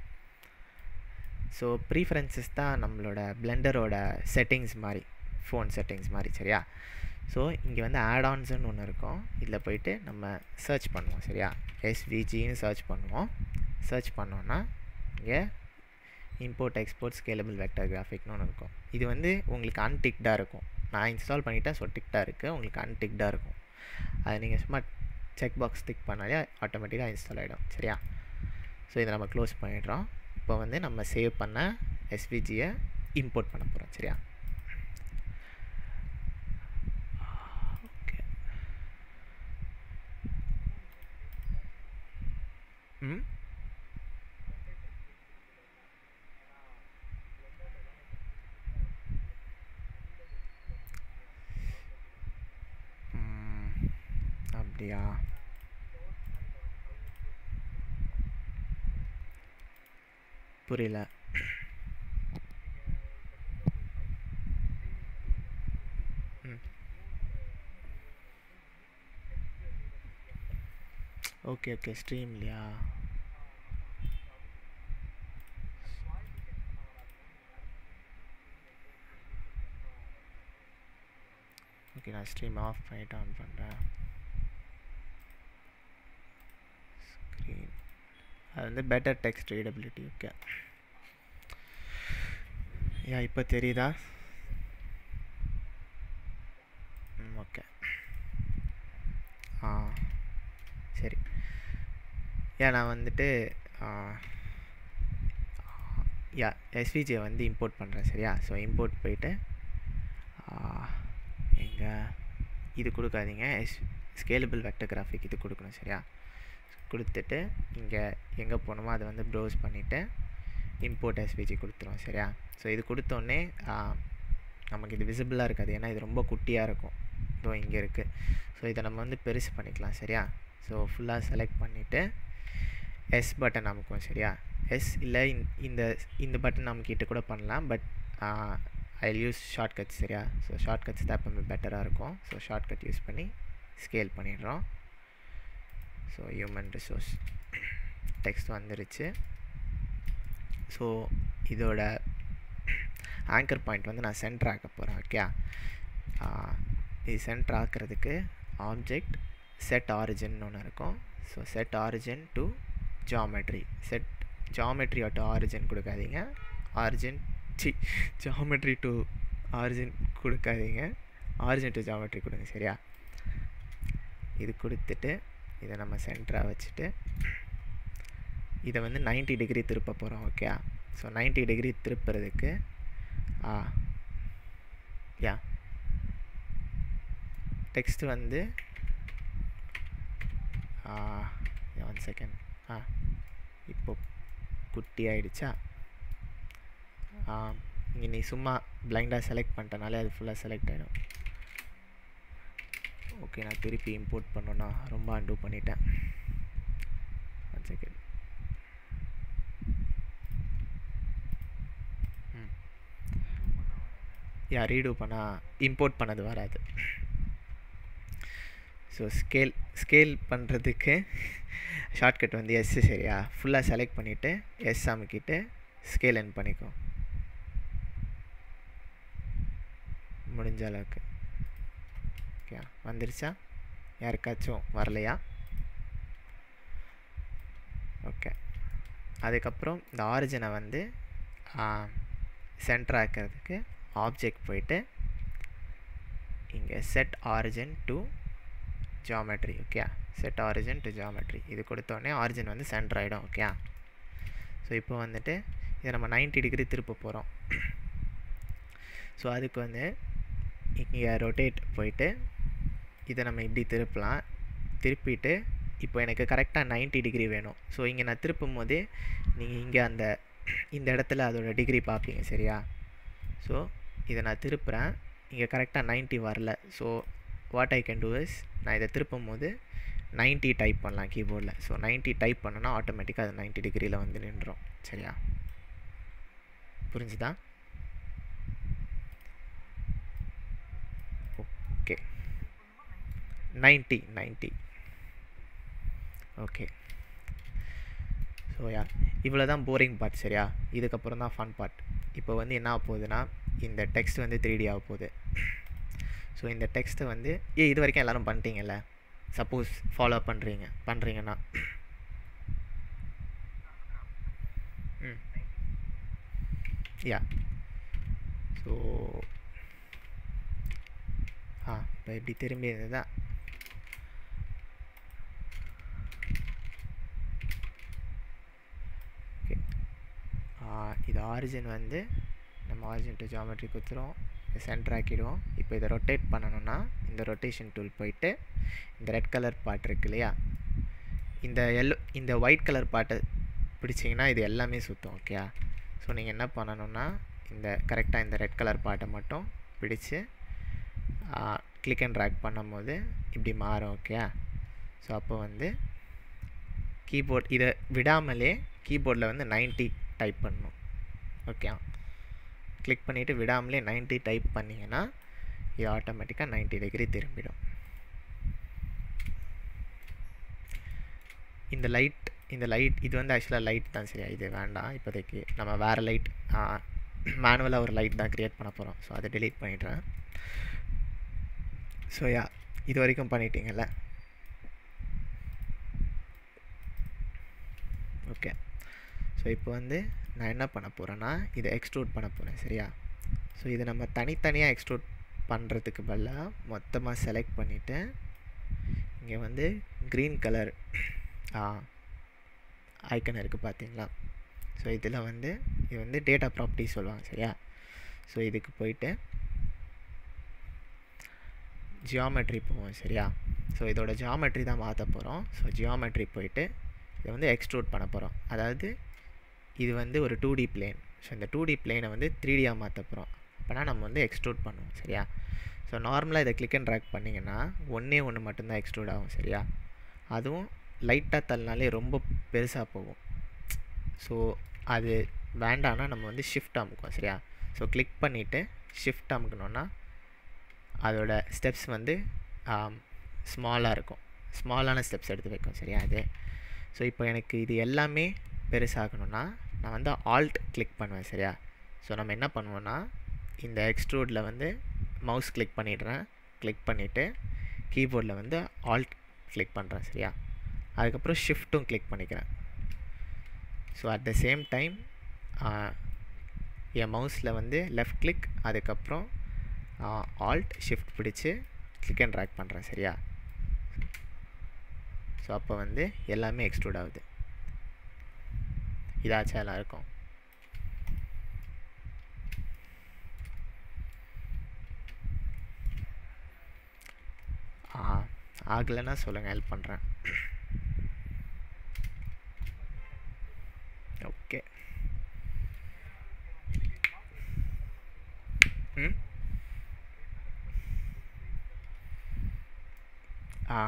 ஸோ ப்ரீஃபரன்சஸ் தான் நம்மளோட பிளெண்டரோட செட்டிங்ஸ் மாதிரி ஃபோன் செட்டிங்ஸ் மாதிரி சரியா ஸோ இங்கே வந்து ஆட் ஆன்ஸ்னு ஒன்று இருக்கும் இதில் போயிட்டு நம்ம சர்ச் பண்ணுவோம் சரியா எஸ்விஜின்னு சர்ச் பண்ணுவோம் சர்ச் பண்ணோன்னா இங்கே இம்போர்ட் எக்ஸ்போர்ட் ஸ்கேலபிள் வெக்டர் கிராஃபிக்னு ஒன்று இருக்கும் இது வந்து உங்களுக்கு அன்டிக்டாக இருக்கும் நான் இன்ஸ்டால் பண்ணிட்டேன் ஸோ டிக்டாக இருக்குது உங்களுக்கு அன்டிக்டாக இருக்கும் அதை நீங்கள் சும்மா செக் பாக்ஸ் டிக் பண்ணாலே ஆட்டோமேட்டிக்காக இன்ஸ்டால் ஆகிடும் சரியா ஸோ இதை நம்ம க்ளோஸ் பண்ணிடுறோம் இப்போ வந்து நம்ம சேவ் பண்ண எஸ்விஜியை இம்போர்ட் பண்ண போகிறோம் சரியா ஓகே ம் அப்படியா புரியல ம் ஓகே ஓகே ஸ்ட்ரீம்லையா ஓகே நான் ஸ்ட்ரீம் ஆஃப் பண்ணிட்டு ஆன் பண்ணுறேன் ஸ்க்ரீன் அது வந்து better text readability okay yeah இப்போ தெரியுதா ம் ஓகே ஆ சரி யா நான் வந்துட்டு யா எஸ்விஜியை வந்து இம்போர்ட் பண்ணுறேன் சரியா ஸோ இம்போர்ட் போயிட்டு எங்கே இது கொடுக்காதீங்க ஸ்கேலபிள் வெக்டர் கிராஃபிக் இது கொடுக்கணும் சரியா கொடுத்துட்டு இங்கே எங்கே போகணுமோ அதை வந்து ப்ரௌஸ் பண்ணிவிட்டு இம்போர்ட் எஸ்பிஜி கொடுத்துருவோம் சரியா ஸோ இது கொடுத்தோடனே நமக்கு இது விசிபிளாக இருக்காது ஏன்னா இது ரொம்ப குட்டியாக இருக்கும் இதோ இங்கே இருக்குது ஸோ இதை நம்ம வந்து பெருசு பண்ணிக்கலாம் சரியா ஸோ ஃபுல்லாக செலக்ட் பண்ணிவிட்டு எஸ் பட்டன் நமக்கும் சரியா எஸ் இல்லை இந்த இந்த பட்டன் நம்ம கிட்ட கூட பண்ணலாம் பட் ஐ யூஸ் ஷார்ட்கட்ஸ் சரியா ஸோ ஷார்ட்கட்ஸ் தான் எப்பவுமே பெட்டராக இருக்கும் ஸோ ஷார்ட்கட் யூஸ் பண்ணி ஸ்கேல் பண்ணிடுறோம் ஸோ ஹியூமன் ரிசோர்ஸ் டெக்ஸ்ட் வந்துருச்சு ஸோ இதோட ஆங்கர் பாயிண்ட் வந்து நான் சென்டர் ஆக்க போகிறேன் ஓகே இது சென்டர் ஆக்கிறதுக்கு ஆப்ஜெக்ட் செட் ஆரிஜின் ஒன்று இருக்கும் so set origin to geometry set geometry to origin கொடுக்காதீங்க ஆரிஜின் சி ஜாமெட்ரி டு ஆரிஜின் கொடுக்காதீங்க ஆரிஜின் டு ஜாமெட்ரி கொடுங்க சரியா இது கொடுத்துட்டு இதை நம்ம சென்டராக வச்சுட்டு இதை வந்து நைன்ட்டி டிகிரி திருப்ப போகிறோம் ஓகே ஸோ நைன்ட்டி டிகிரி திருப்புறதுக்கு ஆ யா டெக்ஸ்ட் வந்து ஒன் செகண்ட் ஆ இப்போ குட்டி ஆயிடுச்சா இங்கே நீ சும்மா பிளைண்டாக செலக்ட் பண்ணிட்டனாலே அது ஃபுல்லாக செலக்ட் ஆகிடும் ஓகே நான் திருப்பி இம்போர்ட் பண்ணோன்னா ரொம்ப அண்டூ பண்ணிட்டேன் ஒன் செகண்ட் ம் யா ரீடூ பண்ணால் இம்போர்ட் பண்ணது வராது ஸோ ஸ்கேல் ஸ்கேல் பண்ணுறதுக்கு ஷார்ட்கட் வந்து எஸ் சரியா ஃபுல்லாக செலக்ட் பண்ணிவிட்டு எஸ் அமுக்கிட்டு ஸ்கேல் என் பண்ணிக்கோ முடிஞ்ச அளவுக்கு ஓகே வந்துருச்சா யாருக்காச்சும் வரலையா ஓகே அதுக்கப்புறம் இந்த ஆரிஜினை வந்து சென்டர் ஆக்கிறதுக்கு ஆப்ஜெக்ட் போயிட்டு இங்கே set origin to geometry okay set origin to geometry இது கொடுத்தோடனே ஆரிஜின் வந்து சென்டர் ஆகிடும் ஓகே ஸோ இப்போ வந்துட்டு இதை நம்ம நைன்ட்டி டிகிரி திருப்ப போகிறோம் ஸோ அதுக்கு வந்து இங்கே ரொட்டேட் போயிட்டு இதை நம்ம இப்படி திருப்பலாம் திருப்பிட்டு இப்போ எனக்கு கரெக்டாக நைன்ட்டி டிகிரி வேணும் ஸோ இங்கே நான் திருப்பும் போதே நீங்கள் இங்கே அந்த இந்த இடத்துல அதோட டிகிரி பார்ப்பீங்க சரியா ஸோ இதை நான் திருப்புறேன் இங்கே கரெக்டாக நைன்ட்டி வரல so what I can do is நான் இதை திருப்பும் போது நைன்ட்டி டைப் பண்ணலாம் கீபோர்டில் ஸோ நைன்ட்டி டைப் பண்ணோன்னா ஆட்டோமேட்டிக்காக அது நைன்ட்டி டிகிரியில் வந்து நின்றோம் சரியா புரிஞ்சுதா okay ninety ninety okay so yeah இவ்வளோ தான் போரிங் பார்ட் சரியா இதுக்கப்புறம் தான் ஃபன் பார்ட் இப்போ வந்து என்ன ஆக போகுதுன்னா இந்த டெக்ஸ்ட் வந்து த்ரீ டி ஆக போகுது ஸோ இந்த டெக்ஸ்ட்டை வந்து ஏ இது வரைக்கும் எல்லோரும் பண்ணிட்டீங்கல்ல சப்போஸ் ஃபாலோ பண்ணுறீங்க பண்ணுறீங்கன்னா ம் யா ஸோ ஆ இப்போ இப்படி திரும்பி இருந்ததா ஓகே இது ஆரிஜின் வந்து நம்ம ஆரிஜின் டு ஜாமெட்ரி கொடுத்துரும் சென்டர் ஆக்கிடுவோம் இப்போ இதை ரொட்டேட் பண்ணணும்னா இந்த ரொட்டேஷன் டூல் போயிட்டு இந்த ரெட் கலர் பார்ட் இருக்கு இல்லையா இந்த எல்லோ இந்த ஒயிட் கலர் பார்ட்டை பிடிச்சிங்கன்னா இது எல்லாமே சுற்றும் ஓகே ஸோ நீங்கள் என்ன பண்ணணும்னா இந்த கரெக்டாக இந்த ரெட் கலர் பார்ட்டை மட்டும் பிடிச்சு கிளிக் அண்ட் ட்ராக் பண்ணும்போது இப்படி மாறும் ஓகே ஸோ அப்போ வந்து கீபோர்ட் இதை விடாமலே கீபோர்டில் வந்து நைன்ட்டி டைப் பண்ணணும் ஓகே கிளிக் பண்ணிவிட்டு விடாமலே நைன்ட்டி டைப் பண்ணிங்கன்னா இது ஆட்டோமேட்டிக்காக நைன்ட்டி டிகிரி திரும்பிடும் இந்த லைட் இந்த லைட் இது வந்து ஆக்சுவலாக லைட் தான் சரியா இது வேண்டாம் இப்போதைக்கு நம்ம வேறு லைட் மேனுவலாக ஒரு லைட் தான் க்ரியேட் பண்ண போகிறோம் ஸோ அதை டெலீட் பண்ணிடுறேன் ஸோ யா இது வரைக்கும் பண்ணிட்டீங்கல்ல ஓகே ஸோ இப்போ வந்து நான் என்ன பண்ண போகிறேன்னா இதை எக்ஸ்ட்ரூட் பண்ண போகிறேன் சரியா ஸோ இதை நம்ம தனித்தனியாக எக்ஸ்ட்ரூட் பண்ணுறதுக்கு பதிலாக மொத்தமாக செலக்ட் பண்ணிவிட்டு இங்கே வந்து க்ரீன் கலர் ஐக்கன் இருக்குது பார்த்தீங்களா ஸோ இதில் வந்து இது வந்து டேட்டா ப்ராப்பர்ட்டி சொல்லுவாங்க சரியா ஸோ இதுக்கு போயிட்டு ஜியாமெட்ரி போவோம் சரியா ஸோ இதோட ஜியாமெட்ரி தான் மாற்ற போகிறோம் ஸோ ஜியாமெட்ரி போயிட்டு இதை வந்து எக்ஸ்ட்ரூட் பண்ண போகிறோம் அதாவது இது வந்து ஒரு டூ டி பிளேன் ஸோ இந்த டூ டி பிளேனை வந்து த்ரீ டியாக மாற்ற போகிறோம் அப்போனா நம்ம வந்து எக்ஸ்ட்ரூட் பண்ணுவோம் சரியா ஸோ நார்மலாக இதை கிளிக் அண்ட் ட்ராக் பண்ணிங்கன்னா ஒன்றே ஒன்று மட்டும்தான் எக்ஸ்ட்ரூட் ஆகும் சரியா அதுவும் லைட்டாக தள்ளினாலே ரொம்ப பெருசாக போகும் ஸோ அது வேண்டான்னா நம்ம வந்து ஷிஃப்ட் அமுக்குவோம் சரியா ஸோ கிளிக் பண்ணிவிட்டு ஷிஃப்ட் அமுக்கணுன்னா அதோட ஸ்டெப்ஸ் வந்து ஸ்மாலாக இருக்கும் ஸ்மாலான ஸ்டெப்ஸ் எடுத்து வைக்கும் சரியா அது ஸோ இப்போ எனக்கு இது எல்லாமே பெருசாகணும்னா நான் வந்து ஆல்ட் கிளிக் பண்ணுவேன் சரியா ஸோ நம்ம என்ன பண்ணுவோன்னா இந்த எக்ஸ்ட்ரூடில் வந்து மவுஸ் கிளிக் பண்ணிடுறேன் கிளிக் பண்ணிவிட்டு கீபோர்டில் வந்து ஆல்ட் கிளிக் பண்ணுறேன் சரியா அதுக்கப்புறம் ஷிஃப்ட்டும் கிளிக் பண்ணிக்கிறேன் so at the same time என் மவுஸில் வந்து லெஃப்ட் கிளிக் அதுக்கப்புறம் ஆல்ட் ஷிஃப்ட் பிடிச்சி கிளிக் அண்ட் ட்ராக் பண்ணுறேன் சரியா ஸோ அப்போ வந்து எல்லாமே எக்ஸ்ட்ரூட் ஆகுது இதாச்சும் எல்லாம் இருக்கும் ஆ ஆகலைன்னா சொல்லுங்கள் ஹெல்ப் பண்ணுறேன் ஓகே ம் ஆ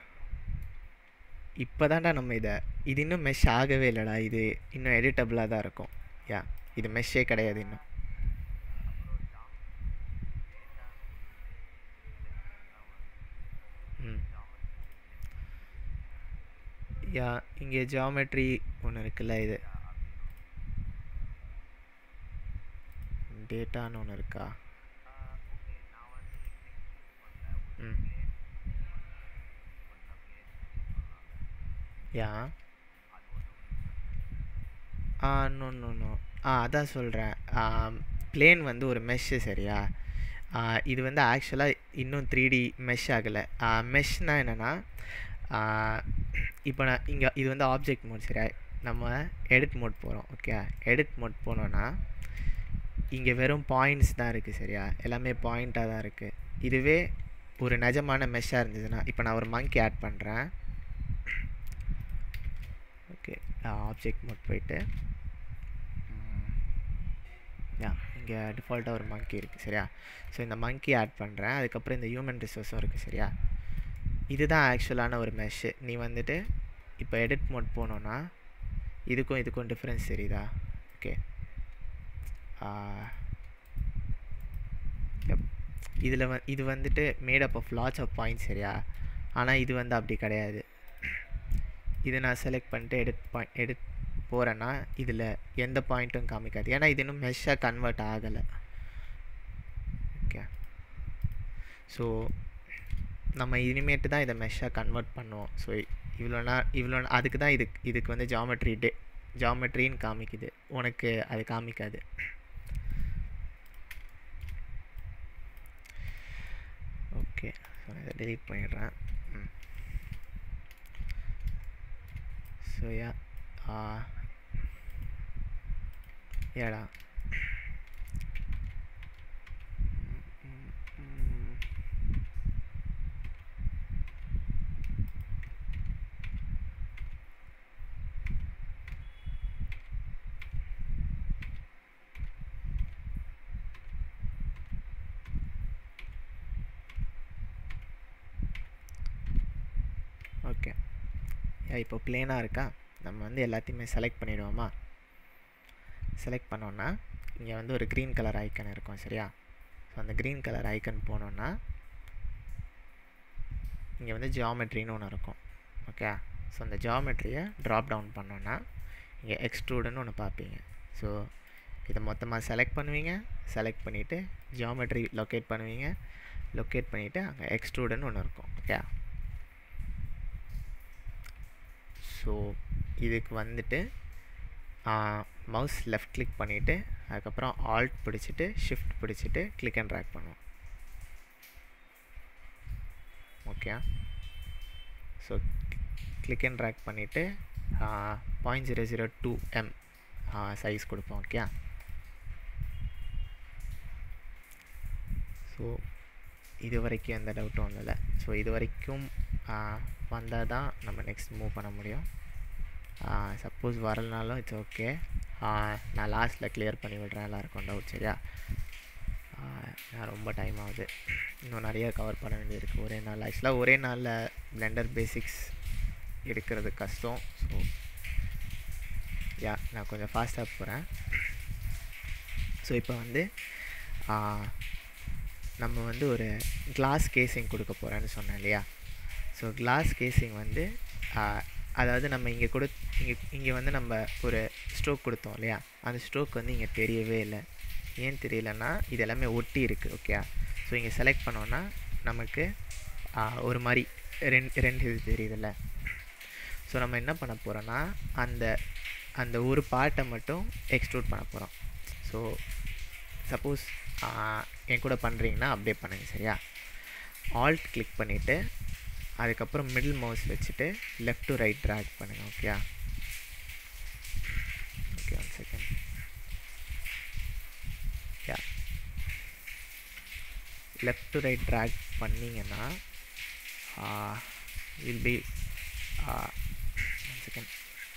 இப்போ தான்டா நம்ம இதை இது இன்னும் மெஷ் ஆகவே இல்லைடா இது இன்னும் எடிட்டபிளாக தான் இருக்கும் யா இது மெஷ்ஷே கிடையாது இன்னும் ம் யா இங்கே ஜியாமெட்ரி ஒன்று இருக்குல்ல இது டேட்டான்னு ஒன்று இருக்கா ம் yeah ah no no no ah அதான் சொல்கிறேன் பிளேன் வந்து ஒரு மெஷ்ஷு சரியா ஆ, இது வந்து ஆக்சுவலாக இன்னும் த்ரீ டி மெஷ் ஆகலை மெஷ்னால் என்னென்னா இப்போ நான் இங்கே இது வந்து ஆப்ஜெக்ட் மோட் சரியா நம்ம எடிட் மோட் போகிறோம் ஓகே எடிட் மோட் போனோன்னா இங்கே வெறும் பாயிண்ட்ஸ் தான் இருக்குது சரியா எல்லாமே பாயிண்ட்டாக தான் இருக்குது இதுவே ஒரு நிஜமான மெஷ்ஷாக இருந்ததுன்னா இப்போ நான் ஒரு மங்கி ஆட் பண்ணுறேன் ஓகே ஆப்ஜெக்ட் மோட் போயிட்டு யா இங்கே டிஃபால்ட்டாக ஒரு மங்கி இருக்குது சரியா ஸோ இந்த மங்கி ஆட் பண்ணுறேன் அதுக்கப்புறம் இந்த ஹியூமன் ரிசோர்ஸும் இருக்குது சரியா இதுதான் ஆக்சுவலான ஒரு மெஷ்ஷு நீ வந்துட்டு இப்போ எடிட் மோட் போனோன்னா இதுக்கும் இதுக்கும் டிஃப்ரென்ஸ் தெரியுதா ஓகே இதில் வ இது வந்துட்டு made up of lots of points சரியா ஆனால் இது வந்து அப்படி கிடையாது இது நான் செலக்ட் பண்ணிட்டு எடிட் பாயிண்ட் எடிட் போகிறேன்னா இதில் எந்த பாயிண்ட்டும் காமிக்காது ஏன்னா இது இன்னும் மெஷ்ஷாக கன்வெர்ட் ஆகலை ஓகே ஸோ நம்ம இனிமேட்டு தான் இதை மெஷ்ஷாக கன்வெர்ட் பண்ணுவோம் ஸோ இவ்வளோ நாள் இவ்வளோ அதுக்கு தான் இதுக்கு இதுக்கு வந்து ஜாமெட்ரி டே ஜாமெட்ரின்னு காமிக்குது உனக்கு அது காமிக்காது ஓகே ஸோ நான் இதை டெலீட் பண்ணிடுறேன் ம் ஸோ யா ஏடா ம், ம், ம். ஓகே இப்போ பிளேனாக இருக்கா நம்ம வந்து எல்லாத்தையுமே செலக்ட் பண்ணிடுவோமா செலக்ட் பண்ணோன்னா இங்கே வந்து ஒரு க்ரீன் கலர் ஐக்கன் இருக்கும் சரியா ஸோ அந்த க்ரீன் கலர் ஐக்கன் போனோன்னா இங்கே வந்து ஜியாமெட்ரின்னு ஒன்று இருக்கும் ஓகே ஸோ அந்த ஜியாமெட்ரியை ட்ராப் டவுன் பண்ணோன்னா இங்கே எக்ஸ்ட்ரூடுன்னு ஒன்று பார்ப்பீங்க ஸோ இதை மொத்தமாக செலக்ட் பண்ணுவீங்க செலக்ட் பண்ணிவிட்டு ஜியாமெட்ரி லொக்கேட் பண்ணுவீங்க லொக்கேட் பண்ணிவிட்டு அங்கே எக்ஸ்ட்ரூடுன்னு ஒன்று இருக்கும் ஓகே ஸோ இதுக்கு வந்துட்டு மவுஸ் லெஃப்ட் கிளிக் பண்ணிவிட்டு அதுக்கப்புறம் ஆல்ட் பிடிச்சிட்டு ஷிஃப்ட் பிடிச்சிட்டு கிளிக் அண்ட் ட்ராக் பண்ணுவோம் okay so click and drag பண்ணிவிட்டு point zero zero two M size கொடுப்போம் ஓகே ஸோ இது வரைக்கும் எந்த டவுட்டும் இல்லை ஸோ இது வரைக்கும் வந்தால் தான் நம்ம நெக்ஸ்ட் மூவ் பண்ண முடியும் சப்போஸ் வரலனாலும் இட்ஸ் ஓகே நான் லாஸ்ட்டில் கிளியர் பண்ணி விடுறேன் எல்லாருக்கும் டவுட் சரியா நான் ரொம்ப டைம் ஆகுது இன்னும் நிறைய கவர் பண்ண வேண்டியிருக்கு ஒரே நாள் ஆக்சுவலாக ஒரே நாளில் பிளெண்டர் பேசிக்ஸ் எடுக்கிறது கஷ்டம் ஸோ யா நான் கொஞ்சம் ஃபாஸ்ட்டாக போகிறேன் ஸோ இப்போ வந்து நம்ம வந்து ஒரு கிளாஸ் கேசிங் கொடுக்க போகிறேன்னு சொன்னேன் இல்லையா ஸோ கிளாஸ் கேசிங் வந்து அதாவது நம்ம இங்கே கொடு இங்கே இங்கே வந்து நம்ம ஒரு ஸ்ட்ரோக் கொடுத்தோம் இல்லையா அந்த ஸ்ட்ரோக் வந்து இங்கே தெரியவே இல்லை ஏன் தெரியலன்னா இது எல்லாமே ஒட்டி இருக்குது ஓகே ஸோ இங்கே செலக்ட் பண்ணோன்னா நமக்கு ஒரு மாதிரி ரெண்டு ரெண்டு இது தெரியுதுல்ல ஸோ நம்ம என்ன பண்ண போகிறோன்னா அந்த அந்த ஒரு பார்ட்டை மட்டும் எக்ஸ்ட்ரூட் பண்ண போகிறோம் ஸோ சப்போஸ் என் கூட பண்ணுறீங்கன்னா அப்படியே பண்ணுங்கள் சரியா ஆல்ட் கிளிக் பண்ணிவிட்டு அதுக்கப்புறம் மிடில் மவுஸ் வச்சுட்டு லெஃப்ட் டு ரைட் ட்ராக் பண்ணுங்கள் okay okay one second yeah left to right drag பண்ணிங்கன்னா will be one second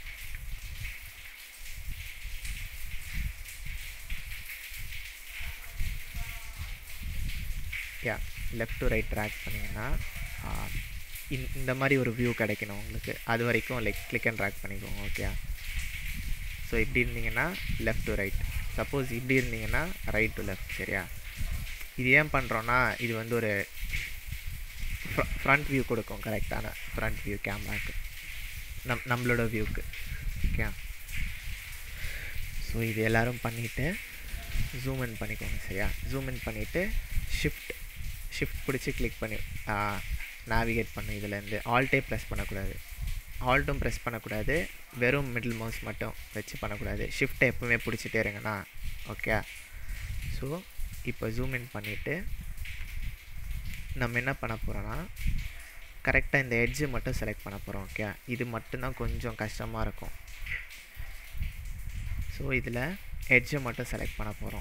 yeah left to right drag பண்ணிங்கன்னா இந்த மாதிரி ஒரு வியூ கிடைக்கணும் உங்களுக்கு அது வரைக்கும் லைக் கிளிக் அண்ட் ட்ராக் பண்ணிக்கோங்க ஓகே ஸோ இப்படி இருந்தீங்கன்னா லெஃப்ட் டு ரைட் சப்போஸ் இப்படி இருந்தீங்கன்னா ரைட் டு லெஃப்ட் சரியா இது ஏன் பண்ணுறோன்னா இது வந்து ஒரு ஃப்ரண்ட் வியூ கொடுக்கும் கரெக்டான ஃப்ரண்ட் வியூ கேமராக்கு நம் நம்மளோட வியூக்கு ஓகே ஸோ இது எல்லோரும் பண்ணிவிட்டு ஜூம் இன் பண்ணிக்கோங்க சரியா ஜூம் இன் பண்ணிவிட்டு ஷிஃப்ட் ஷிஃப்ட் பிடிச்சி கிளிக் பண்ணி நேவிகேட் பண்ண இதுலேருந்து ஆல்ட்டே ப்ரெஸ் பண்ணக்கூடாது ஆல்ட்டும் ப்ரெஸ் பண்ணக்கூடாது வெறும் மிடில் மவுஸ் மட்டும் வச்சு பண்ணக்கூடாது ஷிஃப்ட்டை எப்போவுமே பிடிச்சிட்டே இருங்கண்ணா ஓகே ஸோ இப்போ ஜூம் இன் பண்ணிவிட்டு நம்ம என்ன பண்ண போகிறோன்னா கரெக்டாக இந்த எட்ஜு மட்டும் செலக்ட் பண்ண போகிறோம் ஓகே இது மட்டும்தான் கொஞ்சம் கஷ்டமாக இருக்கும் ஸோ இதில் எட்ஜை மட்டும் செலக்ட் பண்ண போகிறோம்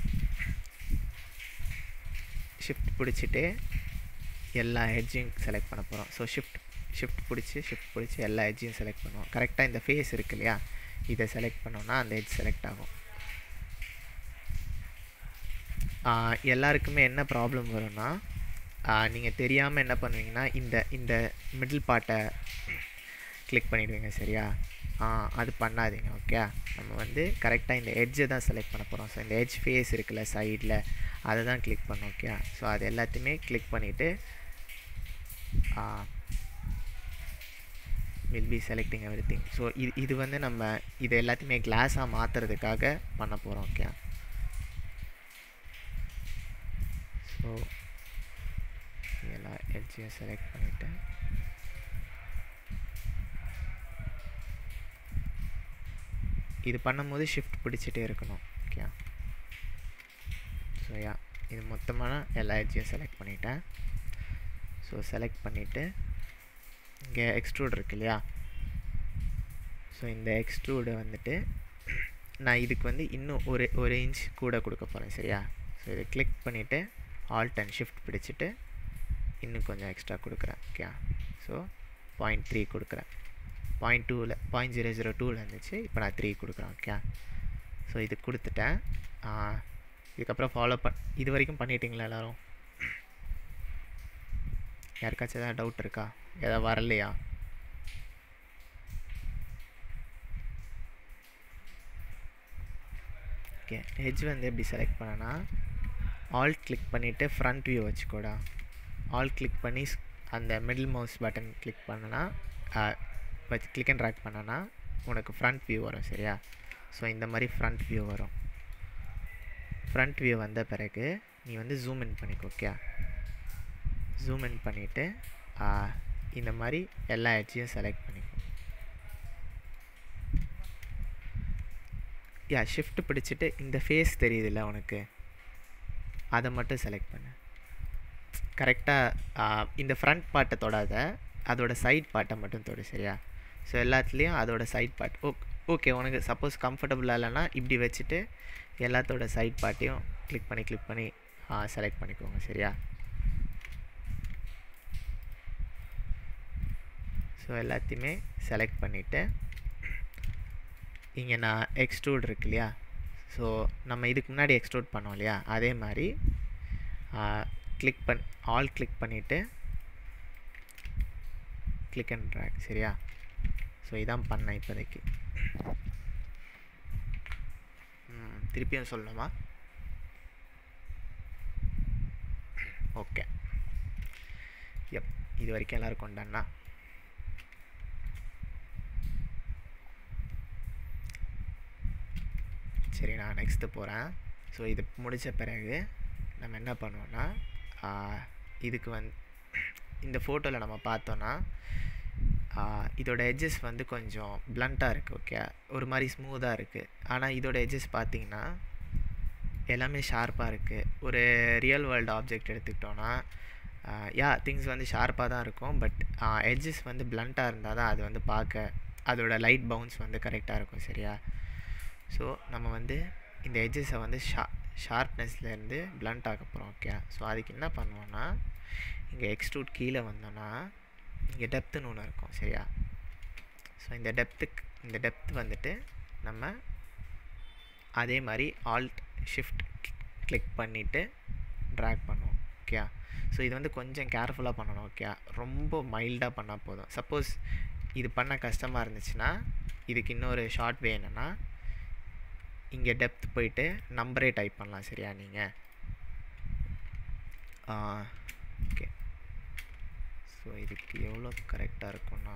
ஷிஃப்ட் பிடிச்சிட்டு எல்லா எட்ஜையும் செலக்ட் பண்ண போகிறோம் ஸோ ஷிஃப்ட் ஷிஃப்ட் பிடிச்சி ஷிஃப்ட் பிடிச்சி எல்லா எட்ஜையும் செலக்ட் பண்ணுவோம் கரெக்டாக இந்த ஃபேஸ் இருக்கு இல்லையா இதை செலக்ட் பண்ணோன்னா அந்த எட்ஜ் செலக்ட் ஆகும் எல்லாருக்குமே என்ன ப்ராப்ளம் வரும்னா நீங்கள் தெரியாமல் என்ன பண்ணுவீங்கன்னா இந்த இந்த மிடில் பார்ட்டை கிளிக் பண்ணிவிடுவீங்க சரியா அது பண்ணாதீங்க ஓகே நம்ம வந்து கரெக்டாக இந்த எட்ஜை தான் செலக்ட் பண்ண போகிறோம் ஸோ இந்த எட்ஜ் ஃபேஸ் இருக்குல்ல சைடில் அதை தான் கிளிக் பண்ணோம் ஓகே ஸோ அது எல்லாத்தையுமே கிளிக் பண்ணிவிட்டு will be selecting everything so இது இது வந்து நம்ம இது எல்லாத்தையுமே கிளாஸாக மாற்றுறதுக்காக பண்ண போகிறோம் ஓகே ஸோ எல்லா எட்ஜையும் செலக்ட் பண்ணிவிட்டு இது பண்ணும்போது ஷிஃப்ட் பிடிச்சிட்டே இருக்கணும் ஓகே ஸோ யா இது மொத்தமான எல்லா எட்ஜையும் செலக்ட் பண்ணிட்டேன் ஸோ செலக்ட் பண்ணிவிட்டு இங்கே எக்ஸ்ட்ரூட் இருக்கு இல்லையா ஸோ இந்த எக்ஸ்ட்ரூடை வந்துட்டு நான் இதுக்கு வந்து இன்னும் ஒரு ஒரு இன்ச் கூட கொடுக்க போகிறேன் சரியா ஸோ இதை கிளிக் பண்ணிவிட்டு ஆல்ட் அண்ட் ஷிஃப்ட் பிடிச்சிட்டு இன்னும் கொஞ்சம் எக்ஸ்ட்ரா கொடுக்குறேன் ஓகே ஸோ பாயிண்ட் த்ரீ கொடுக்குறேன் பாயிண்ட் டூவில் பாயிண்ட் ஜீரோ ஜீரோ டூவில் இருந்துச்சு இப்போ நான் த்ரீ கொடுக்குறேன் ஓகே ஸோ இது கொடுத்துட்டேன் இதுக்கப்புறம் ஃபாலோ பண் இது வரைக்கும் பண்ணிட்டீங்களா எல்லோரும் யாருக்காச்சும் எதாவது டவுட் இருக்கா எதாவது வரலையா ஓகே ஹெஜ் வந்து எப்படி செலக்ட் பண்ணனா ஆல் கிளிக் பண்ணிவிட்டு ஃப்ரண்ட் வியூ வச்சுக்கோடா ஆல் கிளிக் பண்ணி அந்த மிடில் மவுஸ் பட்டன் கிளிக் பண்ணனா வச்சு கிளிக் அண்ட் ட்ராக் பண்ணனா உனக்கு ஃப்ரண்ட் வியூ வரும் சரியா ஸோ இந்த மாதிரி ஃப்ரண்ட் வியூ வரும் ஃப்ரண்ட் வியூ வந்த பிறகு நீ வந்து ஜூம் இன் பண்ணிக்கோ ஓகே ஜூம் இன் பண்ணிவிட்டு இந்த மாதிரி எல்லா எட்ஜையும் செலக்ட் பண்ணிக்கோ யா ஷிஃப்ட் பிடிச்சிட்டு இந்த ஃபேஸ் தெரியுதுல்ல உனக்கு அதை மட்டும் செலக்ட் பண்ணு கரெக்டாக இந்த ஃப்ரண்ட் பார்ட்டை தொடாத அதோட சைட் பார்ட்டை மட்டும் தொடு சரியா ஸோ எல்லாத்துலேயும் அதோட சைட் பார்ட் ஓ ஓகே உனக்கு சப்போஸ் கம்ஃபர்டபுளாக இல்லைன்னா இப்படி வச்சுட்டு எல்லாத்தோட சைட் பார்ட்டையும் கிளிக் பண்ணி கிளிக் பண்ணி செலக்ட் பண்ணிக்கோங்க சரியா ஸோ எல்லாத்தையுமே செலக்ட் பண்ணிவிட்டு இங்கே நான் எக்ஸ்ட்ரூட் இருக்கு இல்லையா ஸோ நம்ம இதுக்கு முன்னாடி எக்ஸ்ட்ரூட் பண்ணோம் இல்லையா அதே மாதிரி கிளிக் பண் ஆல் கிளிக் பண்ணிவிட்டு கிளிக் அண்ட் ட்ராக் சரியா ஸோ இதான் பண்ணேன் இப்போதைக்கு ம், திருப்பியும் சொல்லணுமா ஓகே எப் இது வரைக்கும் எல்லோரும் கொண்டாண்ணா சரி நான் நெக்ஸ்ட்டு போகிறேன் ஸோ இது முடித்த பிறகு நம்ம என்ன பண்ணுவோன்னா ஆ, இதுக்கு வந்து இந்த ஃபோட்டோவில் நம்ம பார்த்தோன்னா ஆ, இதோட எட்ஜஸ் வந்து கொஞ்சம் பிளண்ட்டாக இருக்குது ஓகே ஒரு மாதிரி ஸ்மூத்தாக இருக்குது ஆனால் இதோட எட்ஜஸ் பார்த்தீங்கன்னா எல்லாமே ஷார்ப்பாக இருக்குது ஒரு ரியல் வேர்ல்டு ஆப்ஜெக்ட் எடுத்துக்கிட்டோன்னா யா திங்ஸ் வந்து ஷார்ப்பாக தான் இருக்கும் பட் எட்ஜஸ் வந்து பிளண்ட்டாக இருந்தால் தான் அது வந்து பார்க்க அதோட லைட் பவுன்ஸ் வந்து கரெக்டாக இருக்கும் சரியா ஸோ நம்ம வந்து இந்த எட்ஜஸை வந்து ஷா ஷார்ப்னஸ்லேருந்து பிளண்ட் ஆக்க போகிறோம் ஓகே ஸோ அதுக்கு என்ன பண்ணுவோன்னா இங்கே எக்ஸ்ட்ரூட் கீழே வந்தோன்னா இங்கே டெப்த்துன்னு ஒன்று இருக்கும் சரியா ஸோ இந்த டெப்த்துக்கு இந்த டெப்த் வந்துட்டு நம்ம அதே மாதிரி ஆல்ட் ஷிஃப்ட் கிளிக் பண்ணிவிட்டு ட்ராக் பண்ணுவோம் ஓகே ஸோ இது வந்து கொஞ்சம் கேர்ஃபுல்லாக பண்ணணும் ஓகே ரொம்ப மைல்டாக பண்ணால் போதும் சப்போஸ் இது பண்ண கஷ்டமாக இருந்துச்சுன்னா இதுக்கு இன்னொரு ஷார்ட் வே என்னென்னா இங்கே டெப்த் போயிட்டு நம்பரே டைப் பண்ணலாம் சரியா நீங்கள் ஓகே ஸோ இதுக்கு எவ்வளோ கரெக்டாக இருக்கும்னா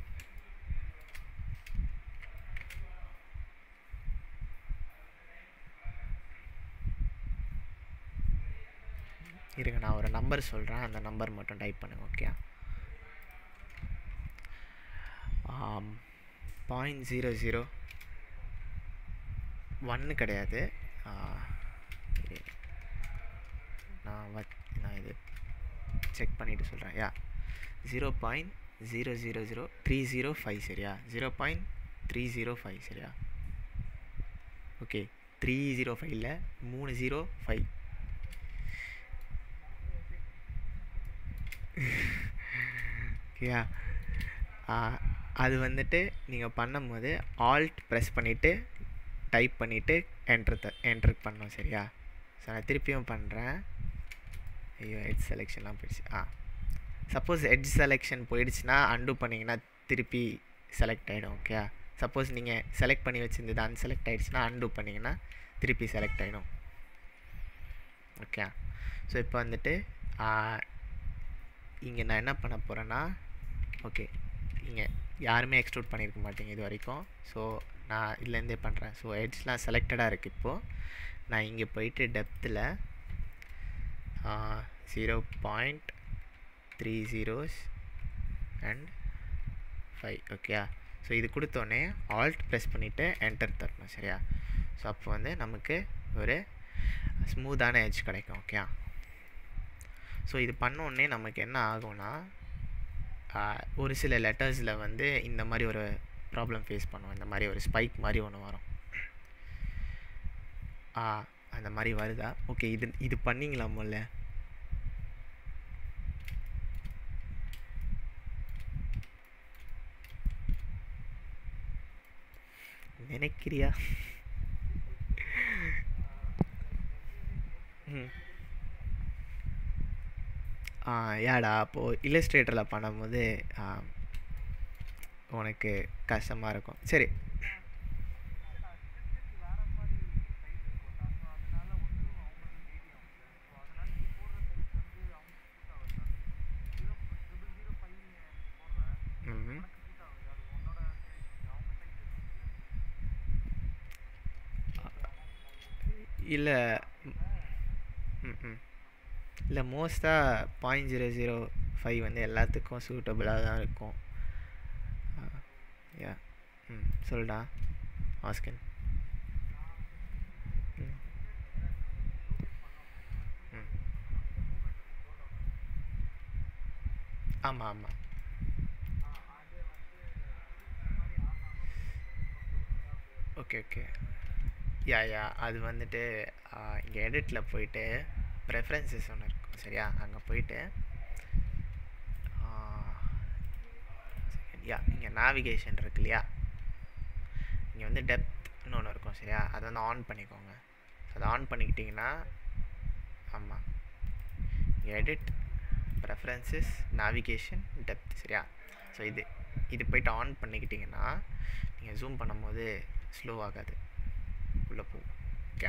இருங்க நான் ஒரு நம்பர் சொல்கிறேன் அந்த நம்பர் மட்டும் டைப் பண்ணுங்க ஓகே பாயிண்ட் ஜீரோ ஜீரோ ஒன்று கிடையாது ஆ, இரு. நான் வச் நான் இது செக் பண்ணிவிட்டு சொல்கிறேன் yeah zero point zero zero zero three zero five சரியா zero point three zero five சரியா ஓகே த்ரீ ஜீரோ ஃபைவ்ல மூணு ஜீரோ ஃபைவ் ஓகேயா அது வந்துட்டு நீங்கள் பண்ணும்போது ஆல்ட் ப்ரெஸ் பண்ணிவிட்டு டைப் பண்ணிவிட்டு என்ட்ரு த என்ட்ரு பண்ணோம் சரியா ஸோ நான் திருப்பியும் பண்ணுறேன் ஐயோ எட்ஜ் செலெக்ஷன்லாம் போயிடுச்சு ஆ சப்போஸ் எட்ஜ் செலெக்ஷன் போயிடுச்சுன்னா அன்டூ பண்ணிங்கன்னா திருப்பி செலக்ட் ஆகிடும் ஓகே சப்போஸ் நீங்கள் செலக்ட் பண்ணி வச்சுருந்தது அன்செலக்ட் ஆகிடுச்சுன்னா அன்டூ பண்ணிங்கன்னா திருப்பி செலக்ட் ஆகிடும் ஓகே ஸோ இப்போ வந்துட்டு இங்கே நான் என்ன பண்ண போகிறேன்னா ஓகே இங்கே யாருமே எக்ஸ்ட்ரூட் பண்ணியிருக்க மாட்டீங்க இது வரைக்கும் ஸோ நான் இதுலேருந்தே பண்ணுறேன் ஸோ எட்ஜ்லாம் செலக்டடாக இருக்குது இப்போது நான் இங்கே போயிட்டு டெப்த்தில் zero point three zeros and five okay so இது கொடுத்தோன்னே ஆல்ட் ப்ரெஸ் பண்ணிவிட்டு என்டர் தரணும் சரியா ஸோ அப்போ வந்து நமக்கு ஒரு ஸ்மூத்தான எட்ஜ் கிடைக்கும் ஓகே ஸோ இது பண்ணோடனே நமக்கு என்ன ஆகும்னா ஆஹ், ஒரு சில லெட்டர்ஸில் வந்து இந்த மாதிரி ஒரு ப்ராப்ளம் ஃபேஸ் பண்ணுவோம் இந்த மாதிரி ஒரு ஸ்பைக் மாதிரி ஒன்று வரும் ஆ அந்த மாதிரி வருதா ஓகே இது இது பண்ணிங்களா முதல்ல நினைக்கிறியா ம் ஆ ஏடா அப்போது இல்லஸ்ட்ரேட்டரில் பண்ணும்போது ஆ, உனக்கு கஷ்டமாக இருக்கும் சரி ம் இல்லை ம் ம் இல்லை மோஸ்ட்டாக பாயிண்ட் ஜீரோ ஜீரோ ஃபைவ் வந்து எல்லாத்துக்கும் சூட்டபுளாக தான் இருக்கும் யா ம் சொல்டா ஆஸ்கன் ம் ம் ஆமாம் ஆமாம் ஓகே ஓகே யா யா அது வந்துட்டு இங்கே எடிட்டில் போயிட்டு ப்ரெஃபரன்சஸ் ஒன்று இருக்கும் சரியா அங்கே போயிட்டு யா இங்கே நேவிகேஷன் இருக்கு இல்லையா இங்கே வந்து டெப்த்னு ஒன்று இருக்கும் சரியா அதை வந்து ஆன் பண்ணிக்கோங்க அதை ஆன் பண்ணிக்கிட்டிங்கன்னா ஆமாம் எடிட் ப்ரெஃபரன்சஸ் நேவிகேஷன் டெப்த் சரியா ஸோ இது இது போயிட்டு ஆன் பண்ணிக்கிட்டிங்கன்னா நீங்கள் ஜூம் பண்ணும்போது ஸ்லோ ஆகாது உள்ளே போகும் ஓகே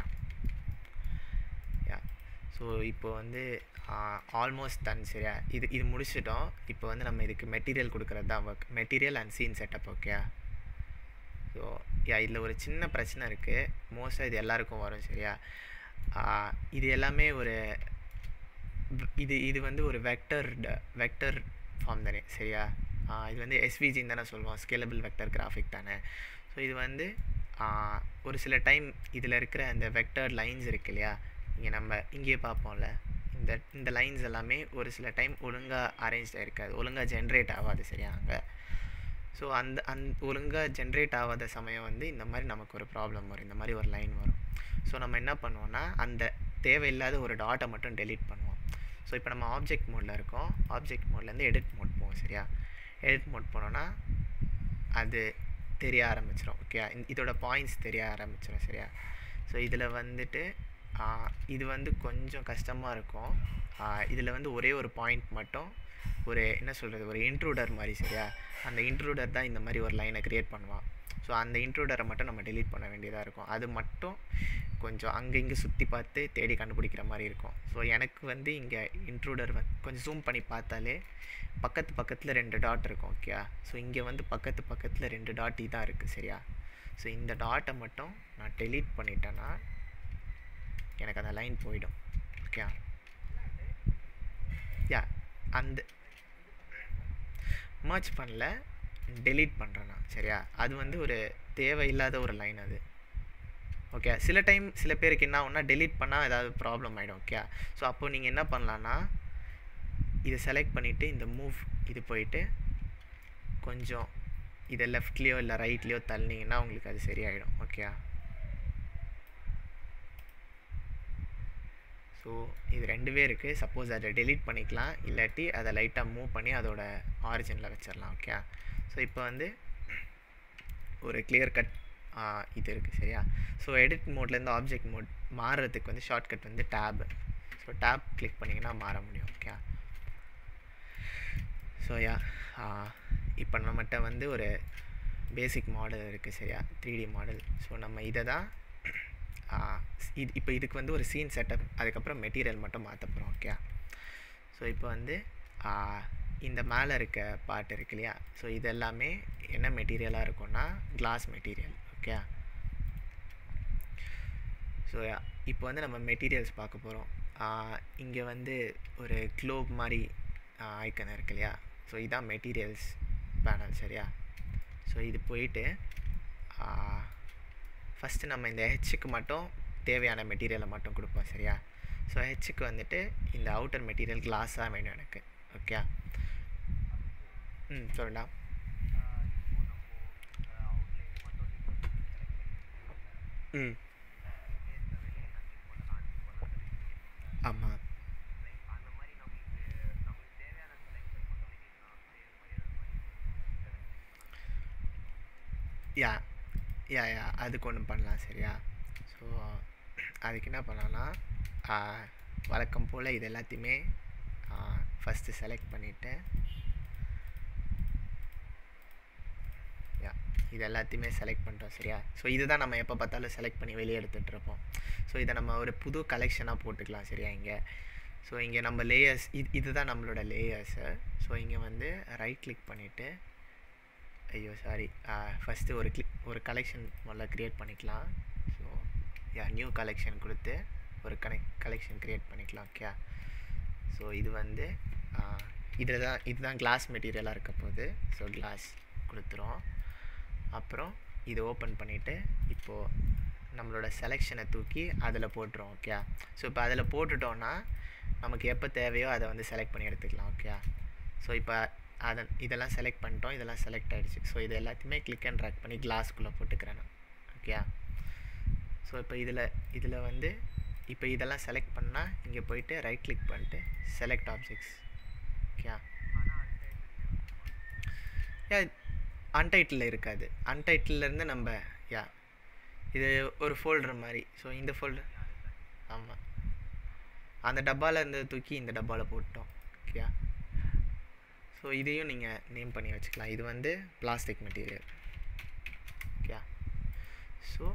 யா ஸோ இப்போ வந்து ஆல்மோஸ்ட் டன் சரியா இது இது முடிச்சிட்டோம் இப்போ வந்து நம்ம இதுக்கு மெட்டீரியல் கொடுக்குறது தான் work material and scene setup okay so yeah இதில் ஒரு சின்ன பிரச்சனை இருக்குது மோஸ்ட்டாக இது எல்லாருக்கும் வரும் சரியா இது எல்லாமே ஒரு இது இது வந்து ஒரு வெக்டர் வெக்டர் ஃபார்ம் தானே சரியா இது வந்து எஸ்விஜின்னு தானே சொல்லுவோம் ஸ்கேலபிள் வெக்டர் கிராஃபிக் தானே ஸோ இது வந்து ஒரு சில டைம் இதில் இருக்கிற அந்த வெக்டர் லைன்ஸ் இருக்கு இல்லையா இங்கே நம்ம இங்கேயே பார்ப்போம்ல இந்த இந்த லைன்ஸ் எல்லாமே ஒரு சில டைம் ஒழுங்காக அரேஞ்ச் ஆகிருக்காது ஒழுங்காக ஜென்ரேட் ஆகாது சரியா அங்கே ஸோ அந்த அந் ஒழுங்காக ஜென்ரேட் ஆகாத சமயம் வந்து இந்த மாதிரி நமக்கு ஒரு ப்ராப்ளம் வரும் இந்த மாதிரி ஒரு லைன் வரும் ஸோ நம்ம என்ன பண்ணுவோம்னா அந்த தேவையில்லாத ஒரு டாட்டை மட்டும் டெலீட் பண்ணுவோம் ஸோ இப்போ நம்ம ஆப்ஜெக்ட் மோடில் இருக்கோம் ஆப்ஜெக்ட் மோட்லேருந்து எடிட் மோட் போவோம் சரியா எடிட் மோட் போனோன்னா அது தெரிய ஆரம்பிச்சிடும் ஓகே இதோட பாயிண்ட்ஸ் தெரிய ஆரம்பிச்சிடும் சரியா ஸோ இதில் வந்துட்டு இது வந்து கொஞ்சம் கஷ்டமாக இருக்கும் இதில் வந்து ஒரே ஒரு பாயிண்ட் மட்டும் ஒரு என்ன சொல்கிறது ஒரு இன்ட்ரூடர் மாதிரி சரியா அந்த இன்ட்ரூடர் தான் இந்த மாதிரி ஒரு லைனை க்ரியேட் பண்ணுவான் ஸோ அந்த இன்ட்ரூடரை மட்டும் நம்ம டெலீட் பண்ண வேண்டியதாக இருக்கும் அது மட்டும் கொஞ்சம் அங்கே இங்கே சுற்றி பார்த்து தேடி கண்டுபிடிக்கிற மாதிரி இருக்கும் ஸோ எனக்கு வந்து இங்கே இன்ட்ரூடர் வந்து கொஞ்சம் ஜூம் பண்ணி பார்த்தாலே பக்கத்து பக்கத்தில் ரெண்டு டாட் இருக்கும் ஓகே ஸோ இங்கே வந்து பக்கத்து பக்கத்தில் ரெண்டு டாட் தான் இருக்குது சரியா ஸோ இந்த டாட்டை மட்டும் நான் டெலீட் பண்ணிட்டேன்னா எனக்கு அந்த லைன் போயிடும் ஓகே யா அந்த மர்ச் பண்ணல டெலீட் பண்ணுறேன் நான் சரியா அது வந்து ஒரு தேவையில்லாத ஒரு லைன் அது ஓகே சில டைம் சில பேருக்கு என்ன ஆகும்னா டெலீட் பண்ணால் ஏதாவது ப்ராப்ளம் ஆகிடும் ஓகே ஸோ அப்போ நீங்கள் என்ன பண்ணலான்னா இதை செலக்ட் பண்ணிவிட்டு இந்த மூவ் இது போயிட்டு கொஞ்சம் இதை லெஃப்ட்லேயோ இல்லை ரைட்லேயோ தள்ளினீங்கன்னா உங்களுக்கு அது சரியாயிடும் ஓகே ஸோ இது ரெண்டுவே இருக்குது சப்போஸ் அதை டெலீட் பண்ணிக்கலாம் இல்லாட்டி அதை லைட்டாக மூவ் பண்ணி அதோட ஆரிஜினில் வச்சிடலாம் ஓகே ஸோ இப்போ வந்து ஒரு கிளியர் கட் இது இருக்குது சரியா ஸோ எடிட் மோட்லேருந்து ஆப்ஜெக்ட் மோட் மாறுறதுக்கு வந்து ஷார்ட்கட் வந்து டேப் ஸோ டேப் கிளிக் பண்ணிங்கன்னா மாற முடியும் ஓகே ஸோ யா இப்போ நம்மகிட்ட வந்து ஒரு பேசிக் மாடல் இருக்குது சரியா த்ரீ டி மாடல் ஸோ நம்ம இதை தான் இது இப்போ இதுக்கு வந்து ஒரு சீன் செட்டப் அதுக்கப்புறம் மெட்டீரியல் மட்டும் மாற்ற போகிறோம் ஓகே ஸோ இப்போ வந்து இந்த மேலே இருக்க பார்ட் இருக்கு இல்லையா ஸோ இது எல்லாமே என்ன மெட்டீரியலாக இருக்கும்னா கிளாஸ் மெட்டீரியல் ஓகே ஸோ இப்போ வந்து நம்ம மெட்டீரியல்ஸ் பார்க்க போகிறோம் இங்கே வந்து ஒரு க்ளோப் மாதிரி ஐக்கன் இருக்கு இல்லையா ஸோ இதான் மெட்டீரியல்ஸ் பேனல் சரியா ஸோ இது போயிட்டு ஃபஸ்ட்டு நம்ம இந்த ஹெச்சுக்கு மட்டும் தேவையான மெட்டீரியலை மட்டும் கொடுப்போம் சரியா ஸோ ஹெச்சுக்கு வந்துட்டு இந்த அவுட்டர் மெட்டீரியல் கிளாஸாக வேணும் எனக்கு ஓகே ம் சொல்லுடா ம் ஆமாம் யா யா யா அதுக்கு ஒன்று பண்ணலாம் சரியா ஸோ அதுக்கு என்ன பண்ணலாம்னா வழக்கம் போல் இது எல்லாத்தையுமே ஃபஸ்ட்டு செலக்ட் பண்ணிவிட்டு யா இது எல்லாத்தையுமே செலக்ட் பண்ணிட்டோம் சரியா ஸோ இதுதான் நம்ம எப்போ பார்த்தாலும் செலக்ட் பண்ணி வெளியே எடுத்துகிட்ருப்போம் ஸோ இதை நம்ம ஒரு புது கலெக்ஷனாக போட்டுக்கலாம் சரியா இங்கே ஸோ இங்கே நம்ம லேயர்ஸ் இது இதுதான் நம்மளோட லேயர்ஸு ஸோ இங்கே வந்து ரைட் கிளிக் பண்ணிவிட்டு ஐயோ சாரி ஃபஸ்ட்டு ஒரு கிளிக் ஒரு கலெக்ஷன் முதல்ல க்ரியேட் பண்ணிக்கலாம் ஸோ யா நியூ கலெக்ஷன் கொடுத்து ஒரு கனெக்ட் கலெக்ஷன் க்ரியேட் பண்ணிக்கலாம் ஓகே ஸோ இது வந்து இதில் தான் இதுதான் கிளாஸ் மெட்டீரியலாக இருக்க போகுது ஸோ கிளாஸ் கொடுத்துரும் அப்புறம் இது ஓப்பன் பண்ணிவிட்டு இப்போது நம்மளோட செலெக்ஷனை தூக்கி அதில் போட்டுரும் ஓகே ஸோ இப்போ அதில் போட்டுட்டோன்னா நமக்கு எப்போ தேவையோ அதை வந்து செலக்ட் பண்ணி எடுத்துக்கலாம் ஓகே ஸோ இப்போ அதை இதெல்லாம் செலக்ட் பண்ணிட்டோம் இதெல்லாம் செலக்ட் ஆகிடுச்சு ஸோ இது எல்லாத்தையுமே கிளிக் அண்ட் ட்ராக் பண்ணி கிளாஸ்க்குள்ளே போட்டுக்கிறேன் நான் ஓகே ஸோ இப்போ இதில் இதில் வந்து இப்போ இதெல்லாம் செலக்ட் பண்ணால் இங்கே போயிட்டு ரைட் கிளிக் பண்ணிட்டு select objects okay yeah untitled இருக்காது அன்டைட்டிலேருந்து நம்ம யா இது ஒரு ஃபோல்டர் மாதிரி ஸோ இந்த ஃபோல்டர் ஆமாம் அந்த டப்பாவில் இருந்தது தூக்கி இந்த டப்பாவில் போட்டோம் ஓகேயா ஸோ இதையும் நீங்கள் நேம் பண்ணி வச்சுக்கலாம் இது வந்து plastic material okay so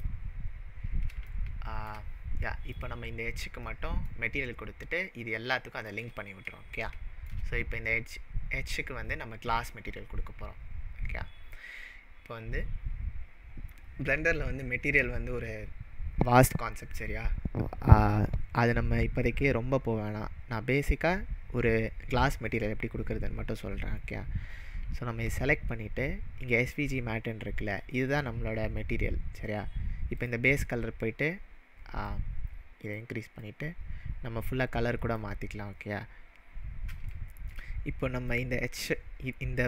yeah இப்போ நம்ம இந்த ஹெச்சுக்கு மட்டும் மெட்டீரியல் கொடுத்துட்டு இது எல்லாத்துக்கும் அதை லிங்க் பண்ணி விட்டுறோம் ஓகே ஸோ இப்போ இந்த ஹெச் ஹெச்சுக்கு வந்து நம்ம கிளாஸ் மெட்டீரியல் கொடுக்க போகிறோம் ஓகே இப்போ வந்து பிளெண்டரில் வந்து மெட்டீரியல் வந்து ஒரு வாஸ்ட் கான்செப்ட் சரியா அது நம்ம இப்போதைக்கு ரொம்ப போக வேணாம் நான் பேசிக்காக ஒரு கிளாஸ் மெட்டீரியல் எப்படி கொடுக்குறதுன்னு மட்டும் சொல்கிறேன் ஓகே ஸோ நம்ம இதை செலக்ட் பண்ணிவிட்டு இங்கே எஸ்விஜி மேட்டுன்னு இருக்குல்ல இதுதான் நம்மளோட மெட்டீரியல் சரியா இப்போ இந்த பேஸ் கலர் போயிட்டு இதை இன்க்ரீஸ் பண்ணிவிட்டு நம்ம ஃபுல்லாக கலர் கூட மாற்றிக்கலாம் ஓகே இப்போ நம்ம இந்த ஹெச் இந்த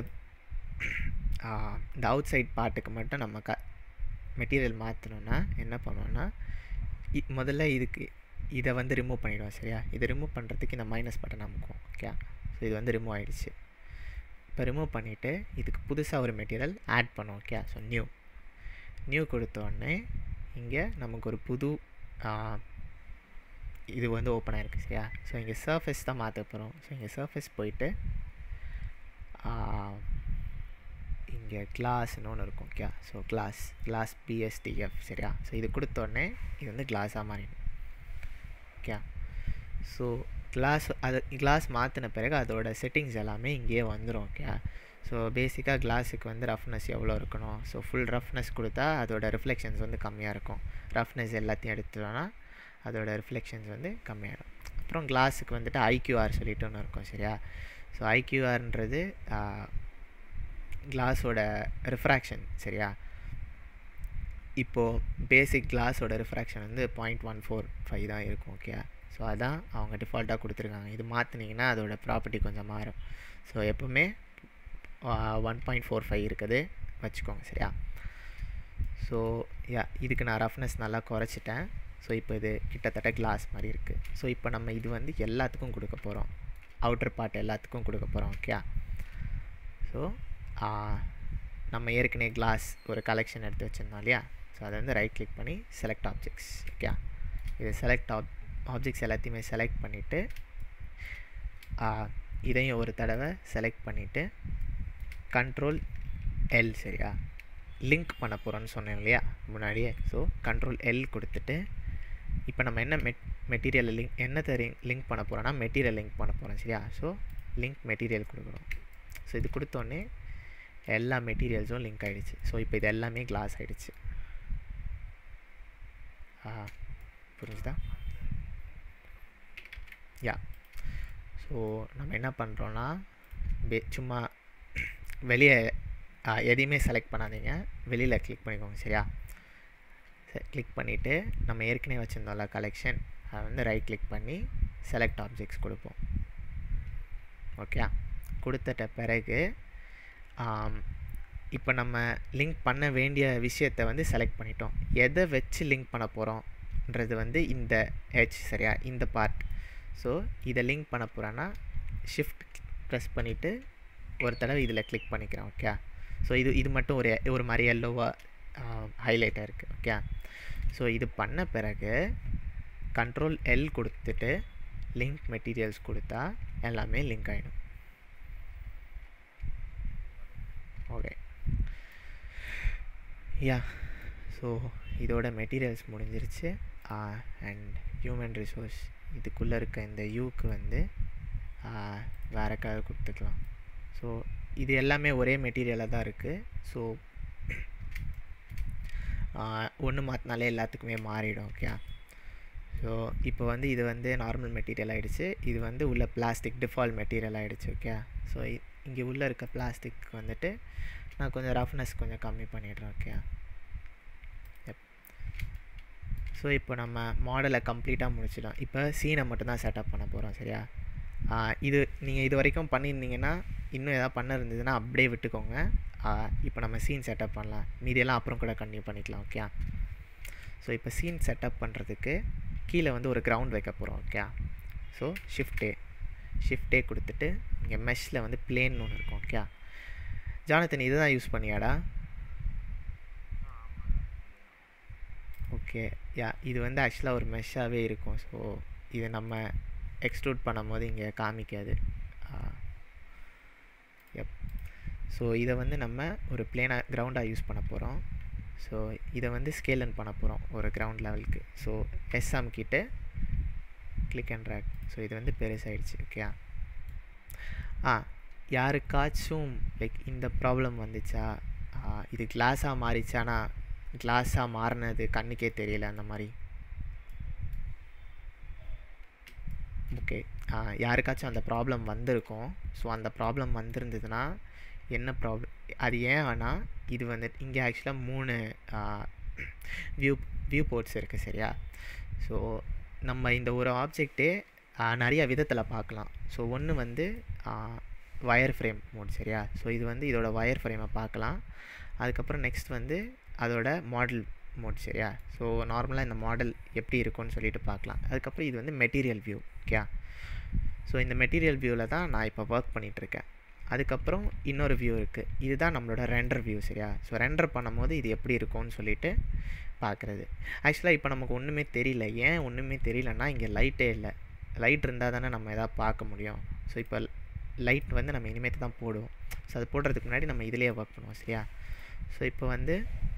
இந்த அவுட் சைட் பார்ட்டுக்கு மட்டும் நம்ம க மெட்டீரியல் மாற்றணுன்னா என்ன பண்ணோன்னா முதல்ல இதுக்கு இதை வந்து ரிமூவ் பண்ணிவிடுவோம் சரியா இதை ரிமூவ் பண்ணுறதுக்கு இந்த மைனஸ் பட்டன் அமுக்கும் ஓகே ஸோ இது வந்து ரிமூவ் ஆகிடுச்சு இப்போ ரிமூவ் பண்ணிவிட்டு இதுக்கு புதுசாக ஒரு மெட்டீரியல் ஆட் பண்ணோம் ஓகே ஸோ நியூ நியூ கொடுத்தோடனே இங்கே நமக்கு ஒரு புது இது வந்து ஓப்பன் ஆகிருக்கு சரியா ஸோ இங்கே சர்ஃபேஸ் தான் மாற்ற போகிறோம் ஸோ இங்கே சர்ஃபேஸ் போயிட்டு இங்கே கிளாஸ்னு ஒன்று இருக்கும் okay so class class BSDF சரியா ஸோ இது கொடுத்தோடனே இது வந்து கிளாஸாக மாறிடும் ஓகே ஸோ கிளாஸ் அது கிளாஸ் மாற்றின பிறகு அதோட செட்டிங்ஸ் எல்லாமே இங்கேயே வந்துடும் ஓகே ஸோ பேசிக்காக கிளாஸுக்கு வந்து ரஃப்னஸ் எவ்வளோ இருக்கணும் ஸோ ஃபுல் ரஃப்னஸ் கொடுத்தா அதோட ரிஃப்ளெக்ஷன்ஸ் வந்து கம்மியாக இருக்கும் ரஃப்னஸ் எல்லாத்தையும் எடுத்துட்டோன்னா அதோட ரிஃப்ளெக்ஷன்ஸ் வந்து கம்மியாகிடும் அப்புறம் கிளாஸுக்கு வந்துட்டு ஐக்யூஆர் சொல்லிட்டு ஒன்று இருக்கும் சரியா ஸோ ஐக்யூஆர்ன்றது கிளாஸோட ரிஃப்ராக்ஷன் சரியா இப்போது பேசிக் கிளாஸோட ரிஃப்ராக்ஷன் வந்து பாயிண்ட் ஒன் ஃபோர் ஃபைவ் தான் இருக்கும் ஓகே ஸோ அதான் அவங்க டிஃபால்ட்டாக கொடுத்துருக்காங்க இது மாற்றினீங்கன்னா அதோட ப்ராப்பர்ட்டி கொஞ்சம் மாறும் ஸோ எப்போவுமே ஒன் பாயிண்ட் ஃபோர் ஃபைவ் இருக்குது வச்சுக்கோங்க சரியா ஸோ யா இதுக்கு நான் ரஃப்னஸ் நல்லா குறைச்சிட்டேன் ஸோ இப்போ இது கிட்டத்தட்ட கிளாஸ் மாதிரி இருக்குது ஸோ இப்போ நம்ம இது வந்து எல்லாத்துக்கும் கொடுக்க போகிறோம் அவுட்டர் பார்ட் எல்லாத்துக்கும் கொடுக்க போகிறோம் ஓகே ஸோ நம்ம ஏற்கனவே கிளாஸ் ஒரு கலெக்ஷன் எடுத்து வச்சுருந்தோம் இல்லையா ஸோ அதை வந்து ரைட் கிளிக் பண்ணி செலக்ட் ஆப்ஜெக்ட்ஸ் ஓகே இது செலக்ட் ஆப் ஆப்ஜெக்ட்ஸ் எல்லாத்தையுமே செலக்ட் பண்ணிவிட்டு இதையும் ஒரு தடவை செலக்ட் பண்ணிவிட்டு கண்ட்ரோல் எல் சரியா லிங்க் பண்ண போகிறோன்னு சொன்னேன் இல்லையா முன்னாடியே ஸோ கண்ட்ரோல் எல் கொடுத்துட்டு இப்போ நம்ம என்ன மெட் மெட்டீரியல் லிங்க் என்னத்தை லிங்க் பண்ண போகிறோன்னா மெட்டீரியல் லிங்க் பண்ண போகிறோம் சரியா ஸோ லிங்க் மெட்டீரியல் கொடுக்குறோம் ஸோ இது கொடுத்தோன்னே எல்லா மெட்டீரியல்ஸும் லிங்க் ஆகிடுச்சு ஸோ இப்போ இது எல்லாமே கிளாஸ் ஆகிடுச்சு ஆ புரிஞ்சுதா யா ஸோ நம்ம என்ன பண்ணுறோன்னா பே சும்மா வெளியே எதையுமே செலக்ட் பண்ணாதீங்க வெளியில் கிளிக் பண்ணிக்கோங்க சரியா கிளிக் பண்ணிவிட்டு நம்ம ஏற்கனவே வச்சுருந்தோம்ல கலெக்ஷன் அதை வந்து ரைட் கிளிக் பண்ணி செலக்ட் ஆப்ஜெக்ட்ஸ் கொடுப்போம் ஓகே கொடுத்துட்ட பிறகு இப்போ நம்ம லிங்க் பண்ண வேண்டிய விஷயத்தை வந்து செலக்ட் பண்ணிட்டோம் எதை வச்சு லிங்க் பண்ண போகிறோன்றது வந்து இந்த ஹெச் சரியா இந்த பார்ட் ஸோ இதை லிங்க் பண்ண போகிறேன்னா ஷிஃப்ட் ப்ரெஸ் பண்ணிவிட்டு ஒரு தடவை இதில் கிளிக் பண்ணிக்கிறேன் ஓகே ஸோ இது இது மட்டும் ஒரு ஒரு மாதிரி எல்லோவாக ஹைலைட்டாக இருக்குது ஓகே ஸோ இது பண்ண பிறகு கண்ட்ரோல் எல் கொடுத்துட்டு லிங்க் மெட்டீரியல்ஸ் கொடுத்தா எல்லாமே லிங்க் ஆகிடும் ஓகே யா ஸோ இதோட மெட்டீரியல்ஸ் முடிஞ்சிருச்சு அண்ட் ஹியூமன் ரிசோர்ஸ் இதுக்குள்ளே இருக்க இந்த யூக்கு வந்து வேறு கலர் கொடுத்துக்கலாம் ஸோ இது எல்லாமே ஒரே மெட்டீரியலாக தான் இருக்குது ஸோ ஒன்று மாற்றினாலே எல்லாத்துக்குமே மாறிடும் ஓகே ஸோ இப்போ வந்து இது வந்து நார்மல் மெட்டீரியல் ஆகிடுச்சு இது வந்து உள்ள பிளாஸ்டிக் டிஃபால்ட் மெட்டீரியல் ஆகிடுச்சு ஓகே ஸோ இங்கே உள்ளே இருக்க பிளாஸ்டிக் வந்துட்டு நான் கொஞ்சம் ரஃப்னஸ் கொஞ்சம் கம்மி பண்ணிடுறேன் ஓகே ஸோ இப்போ நம்ம மாடலை கம்ப்ளீட்டாக முடிச்சிடலாம் இப்போ சீனை மட்டும்தான் செட்டப் பண்ண போகிறோம் சரியா இது நீங்கள் இது வரைக்கும் பண்ணியிருந்தீங்கன்னா இன்னும் எதாவது பண்ண இருந்ததுன்னா அப்படியே விட்டுக்கோங்க இப்போ நம்ம சீன் செட்டப் பண்ணலாம் மீதியெல்லாம் அப்புறம் கூட கண்டினியூ பண்ணிக்கலாம் ஓகே ஸோ இப்போ சீன் செட்டப் பண்ணுறதுக்கு கீழே வந்து ஒரு கிரவுண்ட் வைக்க போகிறோம் ஓகே ஸோ ஷிஃப்டே ஷிஃப்டே கொடுத்துட்டு இங்கே மெஷ்ஷில் வந்து பிளேன் ஒன்று இருக்கும் ஓகே ஜானத்தன் இதை தான் யூஸ் பண்ணியாடா ஓகே யா இது வந்து ஆக்சுவலாக ஒரு மெஷ்ஷாகவே இருக்கும் ஸோ இது நம்ம எக்ஸ்ட்ரூட் பண்ணும்போது இங்கே காமிக்காது எப் ஸோ இதை வந்து நம்ம ஒரு பிளேனாக கிரவுண்டாக யூஸ் பண்ண போகிறோம் ஸோ இதை வந்து ஸ்கேலன் பண்ண போகிறோம் ஒரு கிரவுண்ட் லெவலுக்கு ஸோ எஸ் அமுக்கிட்டு கிளிக் அண்ட் ட்ராக் ஸோ இது வந்து பெருசாகிடுச்சு ஓகே ஆ யாருக்காச்சும் லைக் இந்த ப்ராப்ளம் வந்துச்சா இது கிளாஸாக மாறிச்சானா கிளாஸாக மாறினது கண்ணுக்கே தெரியல அந்த மாதிரி ஓகே யாருக்காச்சும் அந்த ப்ராப்ளம் வந்திருக்கும் ஸோ அந்த ப்ராப்ளம் வந்திருந்ததுன்னா என்ன ப்ராப்ளம் அது ஏன் ஆனால் இது வந்து இங்கே ஆக்சுவலாக மூணு வியூ வியூ போர்ட்ஸ் இருக்குது சரியா ஸோ நம்ம இந்த ஒரு ஆப்ஜெக்டே நிறைய விதத்தில் பார்க்கலாம் ஸோ ஒன்று வந்து வயர் ஃப்ரேம் மோட் சரியா ஸோ இது வந்து இதோட வயர் ஃப்ரேமை பார்க்கலாம் அதுக்கப்புறம் நெக்ஸ்ட் வந்து அதோட மாடல் மோட் சரியா ஸோ நார்மலாக இந்த மாடல் எப்படி இருக்கும்னு சொல்லிட்டு பார்க்கலாம் அதுக்கப்புறம் இது வந்து மெட்டீரியல் வியூ ஓகே ஸோ இந்த மெட்டீரியல் வியூவில் தான் நான் இப்போ ஒர்க் பண்ணிகிட்ருக்கேன் அதுக்கப்புறம் இன்னொரு வியூ இருக்குது இதுதான் நம்மளோட ரெண்டர் வியூ சரியா ஸோ ரெண்டர் பண்ணும்போது இது எப்படி இருக்கும்னு சொல்லிட்டு பார்க்குறது ஆக்சுவலாக இப்போ நமக்கு ஒன்றுமே தெரியல ஏன் ஒன்றுமே தெரியலன்னா இங்கே லைட்டே இல்லை லைட் இருந்தால் தானே நம்ம எதாவது பார்க்க முடியும் ஸோ இப்போ லைட் வந்து நம்ம இனிமேட்டு தான் போடுவோம் ஸோ அது போடுறதுக்கு முன்னாடி நம்ம இதிலேயே ஒர்க் பண்ணுவோம் சரியா ஸோ இப்போ வந்து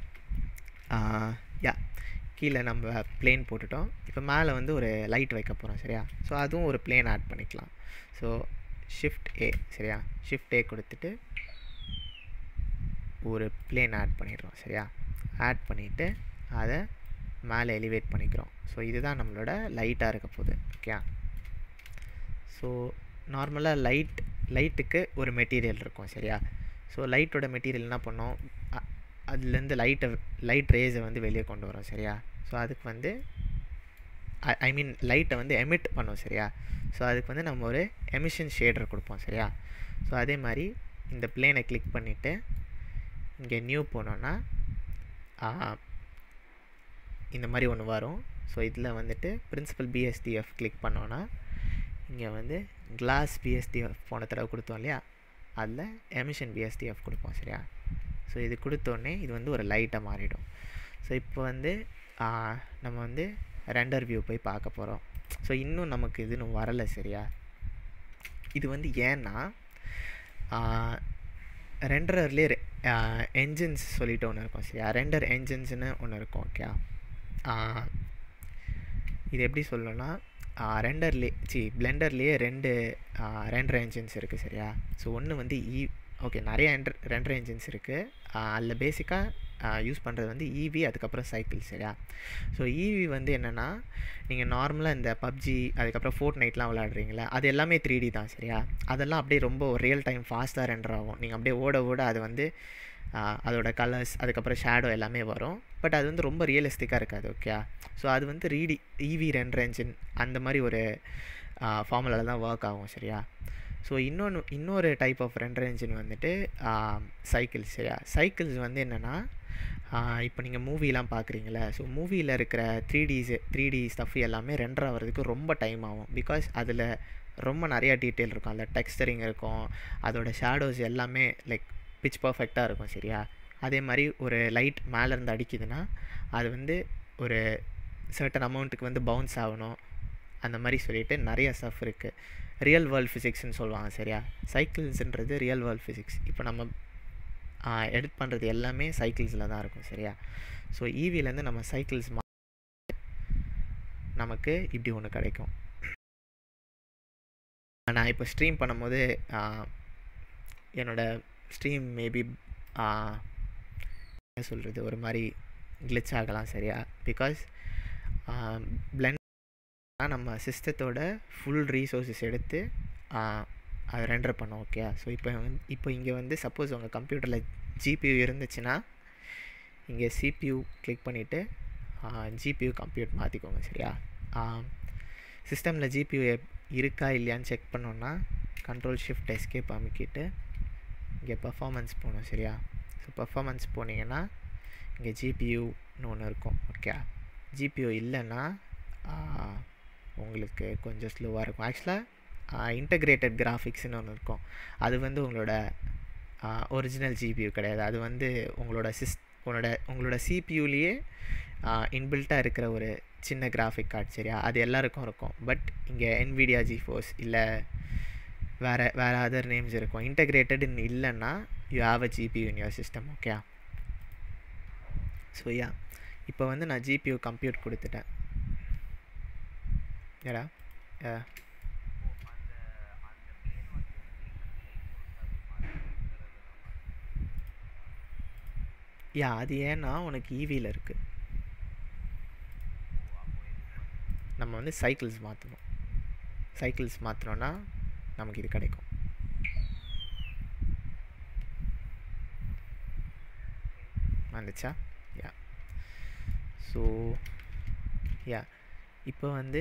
யா கீழே நம்ம பிளேன் போட்டுட்டோம் இப்போ மேலே வந்து ஒரு லைட் வைக்க போகிறோம் சரியா ஸோ அதுவும் ஒரு பிளேன் ஆட் பண்ணிக்கலாம் ஸோ ஷிஃப்ட் ஏ சரியா ஷிஃப்ட் ஏ கொடுத்துட்டு ஒரு பிளேன் ஆட் பண்ணிடுறோம் சரியா ஆட் பண்ணிவிட்டு அதை மேலே எலிவேட் பண்ணிக்கிறோம் ஸோ இதுதான் நம்மளோட லைட்டாக இருக்க போகுது ஓகே ஸோ நார்மலாக லைட் லைட்டுக்கு ஒரு மெட்டீரியல் இருக்கும் சரியா ஸோ லைட்டோட மெட்டீரியல் என்ன பண்ணோம் அதுலேருந்து லைட்டை லைட் ரேஸை வந்து வெளியே கொண்டு வரோம் சரியா ஸோ அதுக்கு வந்து ஐ மீன் லைட்டை வந்து எமிட் பண்ணோம் சரியா ஸோ அதுக்கு வந்து நம்ம ஒரு எமிஷன் ஷேடர் கொடுப்போம் சரியா ஸோ அதே மாதிரி இந்த பிளேனை கிளிக் பண்ணிவிட்டு இங்கே நியூ போனோன்னா இந்த மாதிரி ஒன்று வரும் ஸோ இதில் வந்துட்டு பிரின்சிபல் பிஎஸ்டிஎஃப் கிளிக் பண்ணோன்னா இங்கே வந்து கிளாஸ் பிஎஸ்டிஎஃப் போன தடவை கொடுத்தோம் இல்லையா அதில் எமிஷன் பிஎஸ்டிஎஃப் கொடுப்போம் சரியா ஸோ இது கொடுத்தோடனே இது வந்து ஒரு லைட்டாக மாறிடும் ஸோ இப்போ வந்து நம்ம வந்து ரெண்டர் வியூ போய் பார்க்க போகிறோம் ஸோ இன்னும் நமக்கு இது இன்னும் வரலை சரியா இது வந்து ஏன்னா ரெண்டர்லேயே என்ஜின்ஸ் சொல்லிட்டு ஒன்று இருக்கும் சரியா ரெண்டர் என்ஜின்ஸ்னு ஒன்று இருக்கும் ஓகே இது எப்படி சொல்லணும்னா ரெண்டர்லே சி பிளெண்டர்லேயே ரெண்டு ரெண்டர் என்ஜின்ஸ் இருக்குது சரியா ஸோ ஒன்று வந்து இ ஓகே நிறைய ரெண்டர் ரெண்டர் என்ஜின்ஸ் இருக்குது அதில் பேசிக்காக யூஸ் பண்ணுறது வந்து இவி அதுக்கப்புறம் சைக்கிள் சரியா ஸோ இவி வந்து என்னென்னா நீங்கள் நார்மலாக இந்த பப்ஜி அதுக்கப்புறம் ஃபோர்ட் நைட்லாம் விளையாடுறீங்களா அது எல்லாமே த்ரீ டி தான் சரியா அதெல்லாம் அப்படியே ரொம்ப ரியல் டைம் ஃபாஸ்ட்டாக ரெண்டர் ஆகும் நீங்கள் அப்படியே ஓட ஓட அது வந்து அதோட கலர்ஸ் அதுக்கப்புறம் ஷேடோ எல்லாமே வரும் பட் அது வந்து ரொம்ப ரியலிஸ்டிக்காக இருக்காது ஓகே ஸோ அது வந்து ரீடி இவி ரெண்டர் என்ஜின் அந்த மாதிரி ஒரு ஃபார்முலாவில் தான் ஒர்க் ஆகும் சரியா ஸோ இன்னொன்று இன்னொரு டைப் ஆஃப் ரெண்டர் என்ஜின் வந்துட்டு சைக்கிள்ஸ் சரியா சைக்கிள்ஸ் வந்து என்னென்னா இப்போ நீங்கள் மூவிலாம் பார்க்குறீங்களே ஸோ மூவியில் இருக்கிற த்ரீ டிஸு த்ரீ டி ஸ்டஃப் எல்லாமே ரெண்டர் ஆகிறதுக்கு ரொம்ப டைம் ஆகும் பிகாஸ் அதில் ரொம்ப நிறையா டீட்டெயில் இருக்கும் அதில் டெக்ஸ்டரிங் இருக்கும் அதோட ஷேடோஸ் எல்லாமே லைக் பிச் பர்ஃபெக்டாக இருக்கும் சரியா அதே மாதிரி ஒரு லைட் மேலேருந்து அடிக்குதுன்னா அது வந்து ஒரு சர்டன் அமௌண்ட்டுக்கு வந்து பவுன்ஸ் ஆகணும் அந்த மாதிரி சொல்லிட்டு நிறைய ஸ்டஃப் இருக்குது ரியல் வேர்ல்ட் ஃபிசிக்ஸ்னு சொல்லுவாங்க சரியா சைக்கிள்ஸ்ன்றது ரியல் வேர்ல்ட் ஃபிசிக்ஸ் இப்போ நம்ம எடிட் பண்ணுறது எல்லாமே சைக்கிள்ஸில் தான் இருக்கும் சரியா ஸோ ஈவிலேருந்து நம்ம சைக்கிள்ஸ் மா நமக்கு இப்படி ஒன்று கிடைக்கும் நான் இப்போ ஸ்ட்ரீம் பண்ணும்போது என்னோடய ஸ்ட்ரீம் மேபி என்ன சொல்கிறது ஒரு மாதிரி கிளிச் ஆகலாம் சரியா பிகாஸ் பிளெண்ட் நம்ம சிஸ்டத்தோட ஃபுல் ரீசோர்ஸஸ் எடுத்து அதை ரெண்டர் பண்ணோம் ஓகே ஸோ இப்போ வந்து இப்போ இங்கே வந்து சப்போஸ் உங்கள் கம்ப்யூட்டரில் ஜிபியூ இருந்துச்சுன்னா இங்கே சிபியூ கிளிக் பண்ணிவிட்டு ஜிபியூ கம்ப்யூட் மாற்றிக்கோங்க சரியா சிஸ்டமில் ஜிபியூ இருக்கா இல்லையான்னு செக் பண்ணோன்னா கண்ட்ரோல் ஷிஃப்ட் எஸ்கேப் அமுக்கிட்டு இங்கே பர்ஃபாமன்ஸ் போகணும் சரியா ஸோ பர்ஃபாமன்ஸ் போனீங்கன்னா இங்கே ஜிபியூன்னு ஒன்று இருக்கும் ஓகே ஜிபியூ இல்லைன்னா உங்களுக்கு கொஞ்சம் ஸ்லோவாக இருக்கும் ஆக்சுவலாக இன்டகிரேட்டட் கிராஃபிக்ஸ்னு ஒன்று இருக்கும் அது வந்து உங்களோட ஒரிஜினல் ஜிபியூ கிடையாது அது வந்து உங்களோட சிஸ் உங்களோட உங்களோட சிபியூலேயே இன்பில்ட்டாக இருக்கிற ஒரு சின்ன கிராஃபிக் கார்டு சரியா அது எல்லாருக்கும் இருக்கும் பட் இங்கே என்விடியா ஜிஃபோர்ஸ் இல்லை வேறு வேறு அதர் நேம்ஸ் இருக்கும் இன்டகிரேட்டட்னு இல்லைன்னா you have a GPU in your system okay so yeah இப்போ வந்து நான் ஜிபியூ கம்ப்யூட் கொடுத்துட்டேன் ஏடா யா அது ஏன்னா உனக்கு ஈவியில் இருக்குது நம்ம வந்து சைக்கிள்ஸ் மாற்றணும் சைக்கிள்ஸ் மாற்றினோன்னா நமக்கு இது கிடைக்கும் வந்துச்சா யா ஸோ யா இப்போ வந்து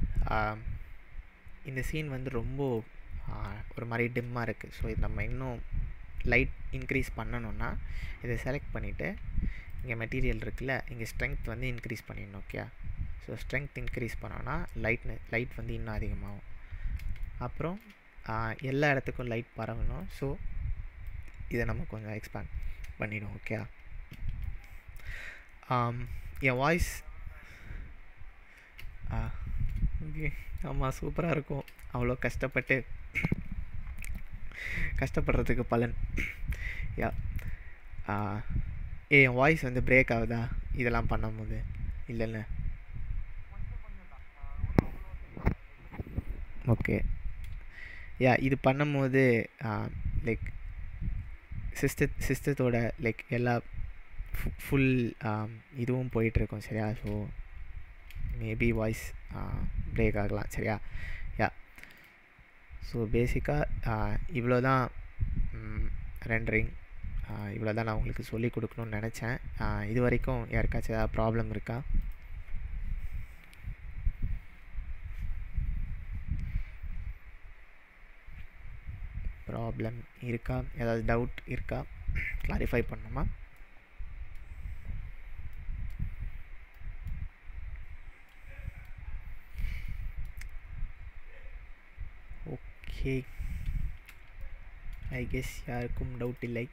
இந்த சீன் வந்து ரொம்ப ஒரு மாதிரி டிம்மாக இருக்குது ஸோ இது நம்ம இன்னும் லைட் இன்க்ரீஸ் பண்ணணுன்னா இதை செலக்ட் பண்ணிவிட்டு இங்கே மெட்டீரியல் இருக்குல்ல இங்கே ஸ்ட்ரென்த் வந்து இன்க்ரீஸ் பண்ணிடணும் ஓகே ஸோ ஸ்ட்ரென்த் இன்க்ரீஸ் பண்ணோன்னா லைட் லைட் வந்து இன்னும் அதிகமாகும் அப்புறம் எல்லா இடத்துக்கும் லைட் பரவணும் ஸோ இதை நம்ம கொஞ்சம் எக்ஸ்பேண்ட் பண்ணிடும் ஓகே என் வாய்ஸ் ஓகே ஆமாம் சூப்பராக இருக்கும் அவ்வளோ கஷ்டப்பட்டு கஷ்டப்படுறதுக்கு பலன் யா ஏ என் வாய்ஸ் வந்து பிரேக் ஆகுதா இதெல்லாம் பண்ணும்போது இல்லைல்ல ஓகே யா இது பண்ணும்போது லைக் சிஸ்ட சிஸ்டத்தோட லைக் எல்லா ஃபுல் இதுவும் போயிட்டுருக்கோம் சரியா ஸோ மேபி வாய்ஸ் பிரேக் ஆகலாம் சரியா யா ஸோ பேசிக்காக இவ்வளோ தான் ரெண்டரிங் இவ்வளோ தான் நான் உங்களுக்கு சொல்லிக் கொடுக்கணும்னு நினச்சேன் இது வரைக்கும் யாருக்காச்சும் ஏதாவது ப்ராப்ளம் இருக்கா ப்ராப்ளம் இருக்கா ஏதாவது டவுட் இருக்கா கிளாரிஃபை பண்ணணுமா ஓகே ஐ கெஸ் யாருக்கும் டவுட் இல்லை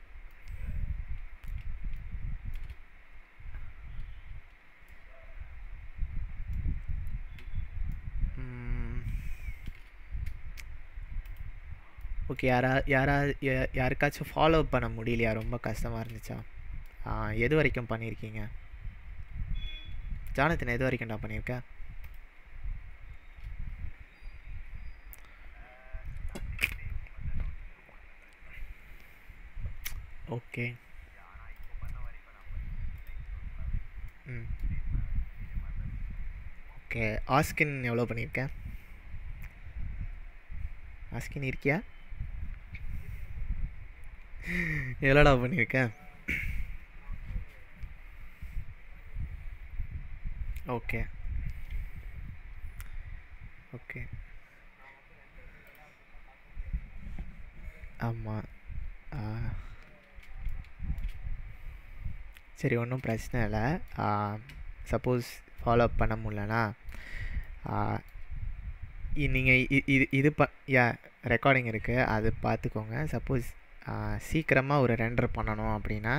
ஓகே யாரா யாரா யாருக்காச்சும் ஃபாலோ பண்ண முடியலையா ரொம்ப கஷ்டமாக இருந்துச்சா எது வரைக்கும் பண்ணியிருக்கீங்க ஜானத்தின் எது வரைக்கும் நான் பண்ணியிருக்கேன் ஓகே ம் ஓகே ஆஸ்கின் எவ்வளோ பண்ணியிருக்கேன் ஆஸ்கின் இருக்கியா எவ்வளோடா பண்ணியிருக்கேன் ஓகே ஓகே ஆமாம் சரி ஒன்றும் பிரச்சனை இல்லை சப்போஸ் ஃபாலோ அப் பண்ண முடிலனா நீங்கள் இது இது ப யா ரெக்கார்டிங் இருக்குது அது பார்த்துக்கோங்க சப்போஸ் சீக்கிரமாக ஒரு ரெண்டர் பண்ணணும் அப்படின்னா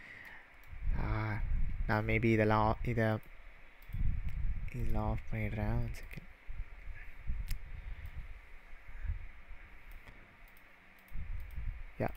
நான் மேபி இதெல்லாம் இதை இதெல்லாம் ஆஃப் பண்ணிடுறேன் one second yeah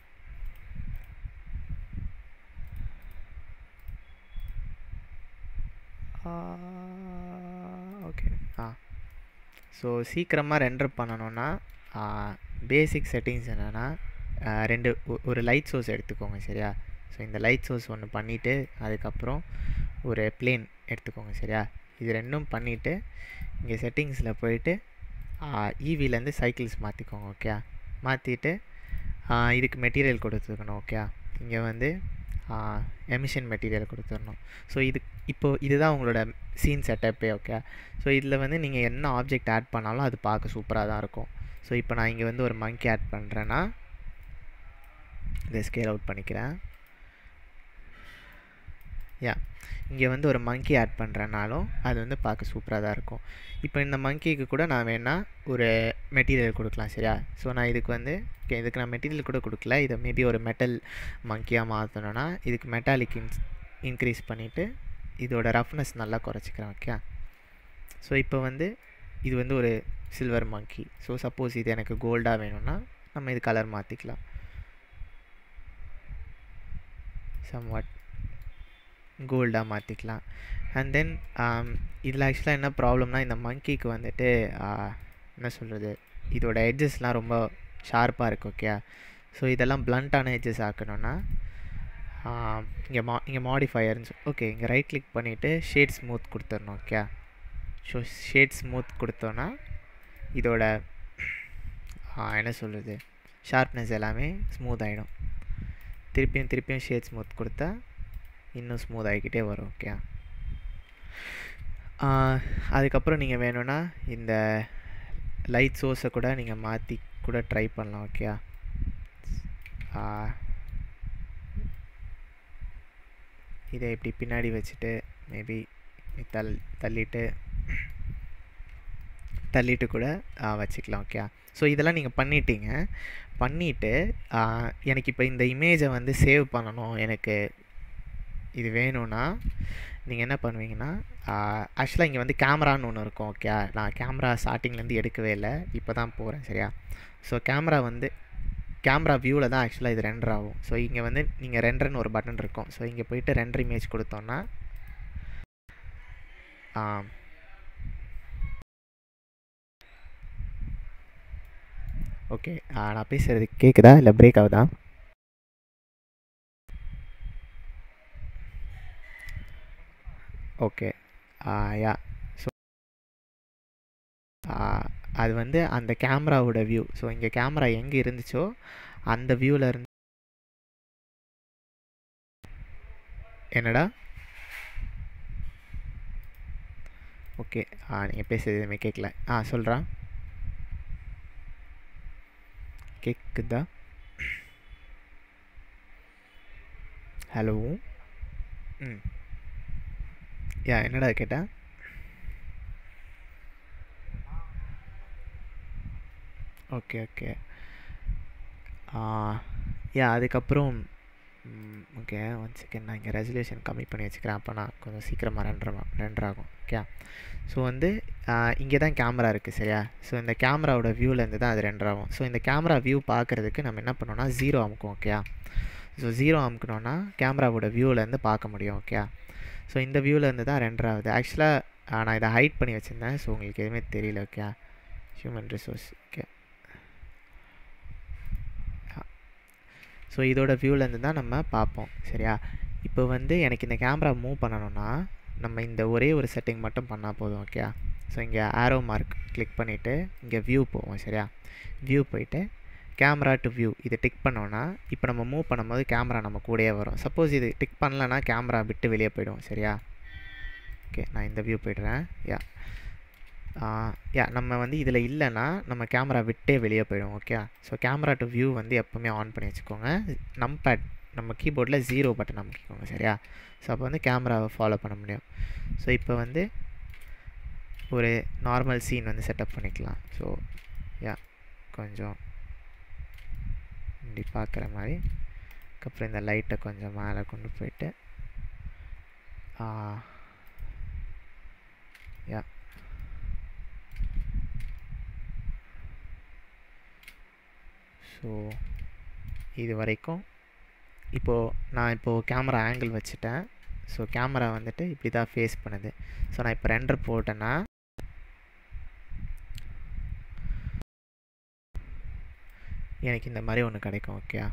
okay ah so சீக்கிரமாக ரெண்டர் பண்ணணுன்னா பேசிக் செட்டிங்ஸ் என்னென்னா ரெண்டு ஒரு லைட் சோர்ஸ் எடுத்துக்கோங்க சரியா ஸோ இந்த லைட் சோர்ஸ் ஒன்று பண்ணிவிட்டு அதுக்கப்புறம் ஒரு பிளேன் எடுத்துக்கோங்க சரியா இது ரெண்டும் பண்ணிவிட்டு இங்கே செட்டிங்ஸில் போயிட்டு ஈவிலேருந்து சைக்கிள்ஸ் மாற்றிக்கோங்க ஓகே மாற்றிட்டு இதுக்கு மெட்டீரியல் கொடுத்துருக்கணும் ஓகே இங்கே வந்து எமிஷன் மெட்டீரியல் கொடுத்துடணும் ஸோ இது இப்போது இதுதான் உங்களோட சீன் செட்டப்பே ஓகே ஸோ இதில் வந்து நீங்கள் என்ன ஆப்ஜெக்ட் ஆட் பண்ணாலும் அது பார்க்க சூப்பராக தான் இருக்கும் ஸோ இப்போ நான் இங்கே வந்து ஒரு மங்கி ஆட் பண்ணுறேன்னா இதை ஸ்கேல் அவுட் பண்ணிக்கிறேன் யா இங்கே வந்து ஒரு மங்கி ஆட் பண்ணுறனாலும் அது வந்து பார்க்க சூப்பராக தான் இருக்கும் இப்போ இந்த மங்கிக்கு கூட நான் வேணால் ஒரு மெட்டீரியல் கொடுக்கலாம் சரியா ஸோ நான் இதுக்கு வந்து okay, இதுக்கு நான் மெட்டீரியல் கூட கொடுக்கல இதை மேபி ஒரு மெட்டல் மங்கியாக மாற்றணும்னா இதுக்கு மெட்டாலிக் இன்ஸ் இன்க்ரீஸ் பண்ணிவிட்டு இதோட ரஃப்னஸ் நல்லா குறைச்சிக்கிறேன் ஓகே ஸோ இப்போ வந்து இது வந்து ஒரு சில்வர் மங்கி ஸோ சப்போஸ் இது எனக்கு கோல்டாக வேணும்னா நம்ம இது கலர் மாற்றிக்கலாம் சம்வாட் கோல்டாக மாற்றிக்கலாம் அண்ட் தென் இதில் ஆக்சுவலாக என்ன ப்ராப்ளம்னா இந்த மங்கிக்கு வந்துட்டு ஆஹ், என்ன சொல்கிறது இதோட எட்ஜஸ்லாம் ரொம்ப ஷார்ப்பாக இருக்கு ஓகே ஸோ இதெல்லாம் பிளண்ட்டான எட்ஜஸ் ஆக்கணும்னா இங்கே மா இங்கே மாடிஃபயர்னு ஓகே இங்கே ரைட் கிளிக் பண்ணிவிட்டு ஷேட் ஸ்மூத் கொடுத்துடணும் ஓகே ஸோ ஷேட் ஸ்மூத் கொடுத்தோன்னா இதோட ஆஹ், என்ன சொல்கிறது ஷார்ப்னஸ் எல்லாமே ஸ்மூத் ஆகிடும் திருப்பியும் திருப்பியும் ஷேட் ஸ்மூத் கொடுத்தா இன்னும் ஸ்மூத் ஆகிக்கிட்டே வரும் ஓகே அதுக்கப்புறம் நீங்கள் வேணும்னா இந்த லைட் சோர்ஸை கூட நீங்கள் மாற்றி கூட ட்ரை பண்ணலாம் ஓகே இதை இப்படி பின்னாடி வச்சுட்டு மேபி தள் தள்ளிட்டு தள்ளிட்டு கூட ஆ, வச்சுக்கலாம் ஓகே ஸோ இதெல்லாம் நீங்கள் பண்ணிட்டீங்க பண்ணிவிட்டு எனக்கு இப்போ இந்த இமேஜை வந்து சேவ் பண்ணணும் எனக்கு இது வேணும்னா நீங்கள் என்ன பண்ணுவீங்கன்னா ஆக்சுவலாக இங்கே வந்து கேமரான்னு ஒன்று இருக்கும் ஓகே நான் கேமரா ஸ்டார்டிங்லேருந்து எடுக்கவே இல்லை இப்போ தான் போகிறேன் சரியா ஸோ கேமரா வந்து கேமரா வியூவில் தான் ஆக்சுவலாக இது ரெண்டர் ஆகும் ஸோ இங்கே வந்து நீங்கள் ரெண்டர்னு ஒரு பட்டன் இருக்கும் ஸோ இங்கே போயிட்டு ரெண்டர் இமேஜ் கொடுத்தோன்னா ஆ, ஓகே நான் பேசுகிறது கேட்குதா இல்லை பிரேக் ஆகுதா ஓகே யா ஸோ அது வந்து அந்த கேமராவோட வியூ ஸோ இங்கே கேமரா எங்கே இருந்துச்சோ அந்த வியூவில் இருந்து என்னடா ஓகே ஆ நீங்கள் பேசுறது எதுவுமே கேட்கல ஆ சொல்கிறா கேட்குதா ஹலோ ம் யா என்னடா கேட்டா ஓகே ஓகே யா அதுக்கப்புறம் ஓகே ஒன் செகண்ட் நான் இங்கே ரெசல்யூஷன் கம்மி பண்ணி வச்சுக்கிறேன் அப்போ நான் கொஞ்சம் சீக்கிரமாக ரெண்டர் ரெண்டர் ஆகும் ஓகே ஸோ வந்து இங்கே தான் கேமரா இருக்குது சரியா ஸோ இந்த கேமராவோட வியூலேருந்து தான் அது ரெண்டர் ஆகும் ஸோ இந்த கேமரா வியூ பார்க்குறதுக்கு நம்ம என்ன பண்ணோம்னா ஜீரோ அமுக்கும் ஓகே ஸோ ஜீரோ அமுக்கணும்னா கேமராவோட வியூலேருந்து பார்க்க முடியும் ஓகே ஸோ இந்த வியூலேருந்து தான் ரெண்டர் ஆகுது ஆக்சுவலாக நான் இதை ஹைட் பண்ணி வச்சுருந்தேன் ஸோ உங்களுக்கு எதுவுமே தெரியல okay human resource okay so இதோட வியூலேருந்து தான் நம்ம பார்ப்போம் சரியா இப்போ வந்து எனக்கு இந்த கேமரா மூவ் பண்ணணும்னா நம்ம இந்த ஒரே ஒரு செட்டிங் மட்டும் பண்ணால் போதும் ஓகே ஸோ இங்கே ஆரோ மார்க் கிளிக் பண்ணிவிட்டு இங்கே வியூ போவோம் சரியா வியூ போயிட்டு கேமரா டு வியூ இதை டிக் பண்ணோன்னா இப்போ நம்ம மூவ் பண்ணும்போது கேமரா நம்ம கூடயே வரும் சப்போஸ் இது டிக் பண்ணலன்னா கேமரா விட்டு வெளியே போயிடும் சரியா ஓகே நான் இந்த வியூ போய்டுறேன் யா யா நம்ம வந்து இதில் இல்லைன்னா நம்ம கேமரா விட்டே வெளியே போயிடும் okay so camera to view வந்து எப்போவுமே ஆன் பண்ணி வச்சுக்கோங்க நம்பேட் நம்ம கீபோர்டில் ஜீரோ பட்டன் அமைக்கிக்கோங்க சரியா ஸோ அப்போ வந்து கேமராவை ஃபாலோ பண்ண முடியும் ஸோ இப்போ வந்து ஒரு நார்மல் சீன் வந்து செட்டப் பண்ணிக்கலாம் ஸோ யா கொஞ்சம் இப்படி பார்க்குற மாதிரி அதுக்கப்புறம் இந்த லைட்டை கொஞ்சம் மேலே கொண்டு போயிட்டு யா ஸோ இது வரைக்கும் இப்போது நான் இப்போது கேமரா ஆங்கிள் வச்சுட்டேன் ஸோ கேமரா வந்துட்டு இப்படி தான் ஃபேஸ் பண்ணுது ஸோ நான் இப்போ ரெண்டர் போட்டேன்னா எனக்கு இந்த மாதிரி ஒன்று கிடைக்கும் ஓகே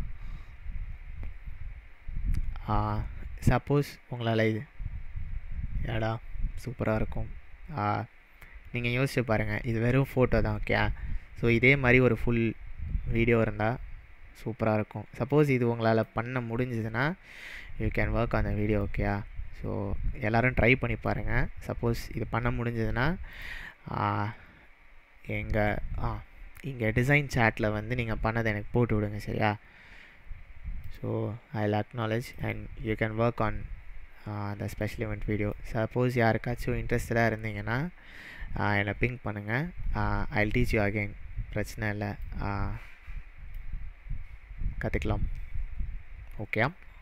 சப்போஸ் உங்களால் இது ஏடா சூப்பராக இருக்கும் நீங்கள் யோசிச்சு பாருங்கள் இது வெறும் ஃபோட்டோ தான் ஓகே ஸோ இதே மாதிரி ஒரு ஃபுல் வீடியோ இருந்தால் சூப்பராக இருக்கும் சப்போஸ் இது உங்களால் பண்ண முடிஞ்சதுன்னா யூ கேன் ஒர்க் அந்த வீடியோ ஓகேயா ஸோ எல்லோரும் ட்ரை பண்ணி பாருங்கள் சப்போஸ் இது பண்ண முடிஞ்சதுன்னா எங்கள் ஆ இங்கே டிசைன் சேட்டில் வந்து நீங்கள் பண்ணதை எனக்கு போட்டு விடுங்க சரியா so I will acknowledge and you can work on அந்த ஸ்பெஷல் இவெண்ட் வீடியோ சப்போஸ் யாருக்காச்சும் இன்ட்ரெஸ்டடாக இருந்தீங்கன்னா என்னை பிங்க் பண்ணுங்கள் ஐ டீச் யூ அகைன் பிரச்சனை இல்லை கற்றுக்கலாம் ஓகே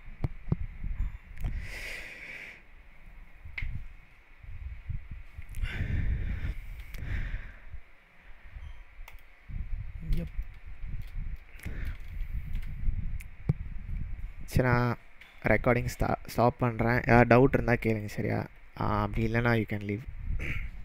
சரி நான் ரெக்கார்டிங் ஸ்டா ஸ்டாப் பண்ணுறேன் ஏதாவது டவுட் இருந்தால் கேளுங்க சரியா அப்படி இல்லைனா யூ கேன் லீவ்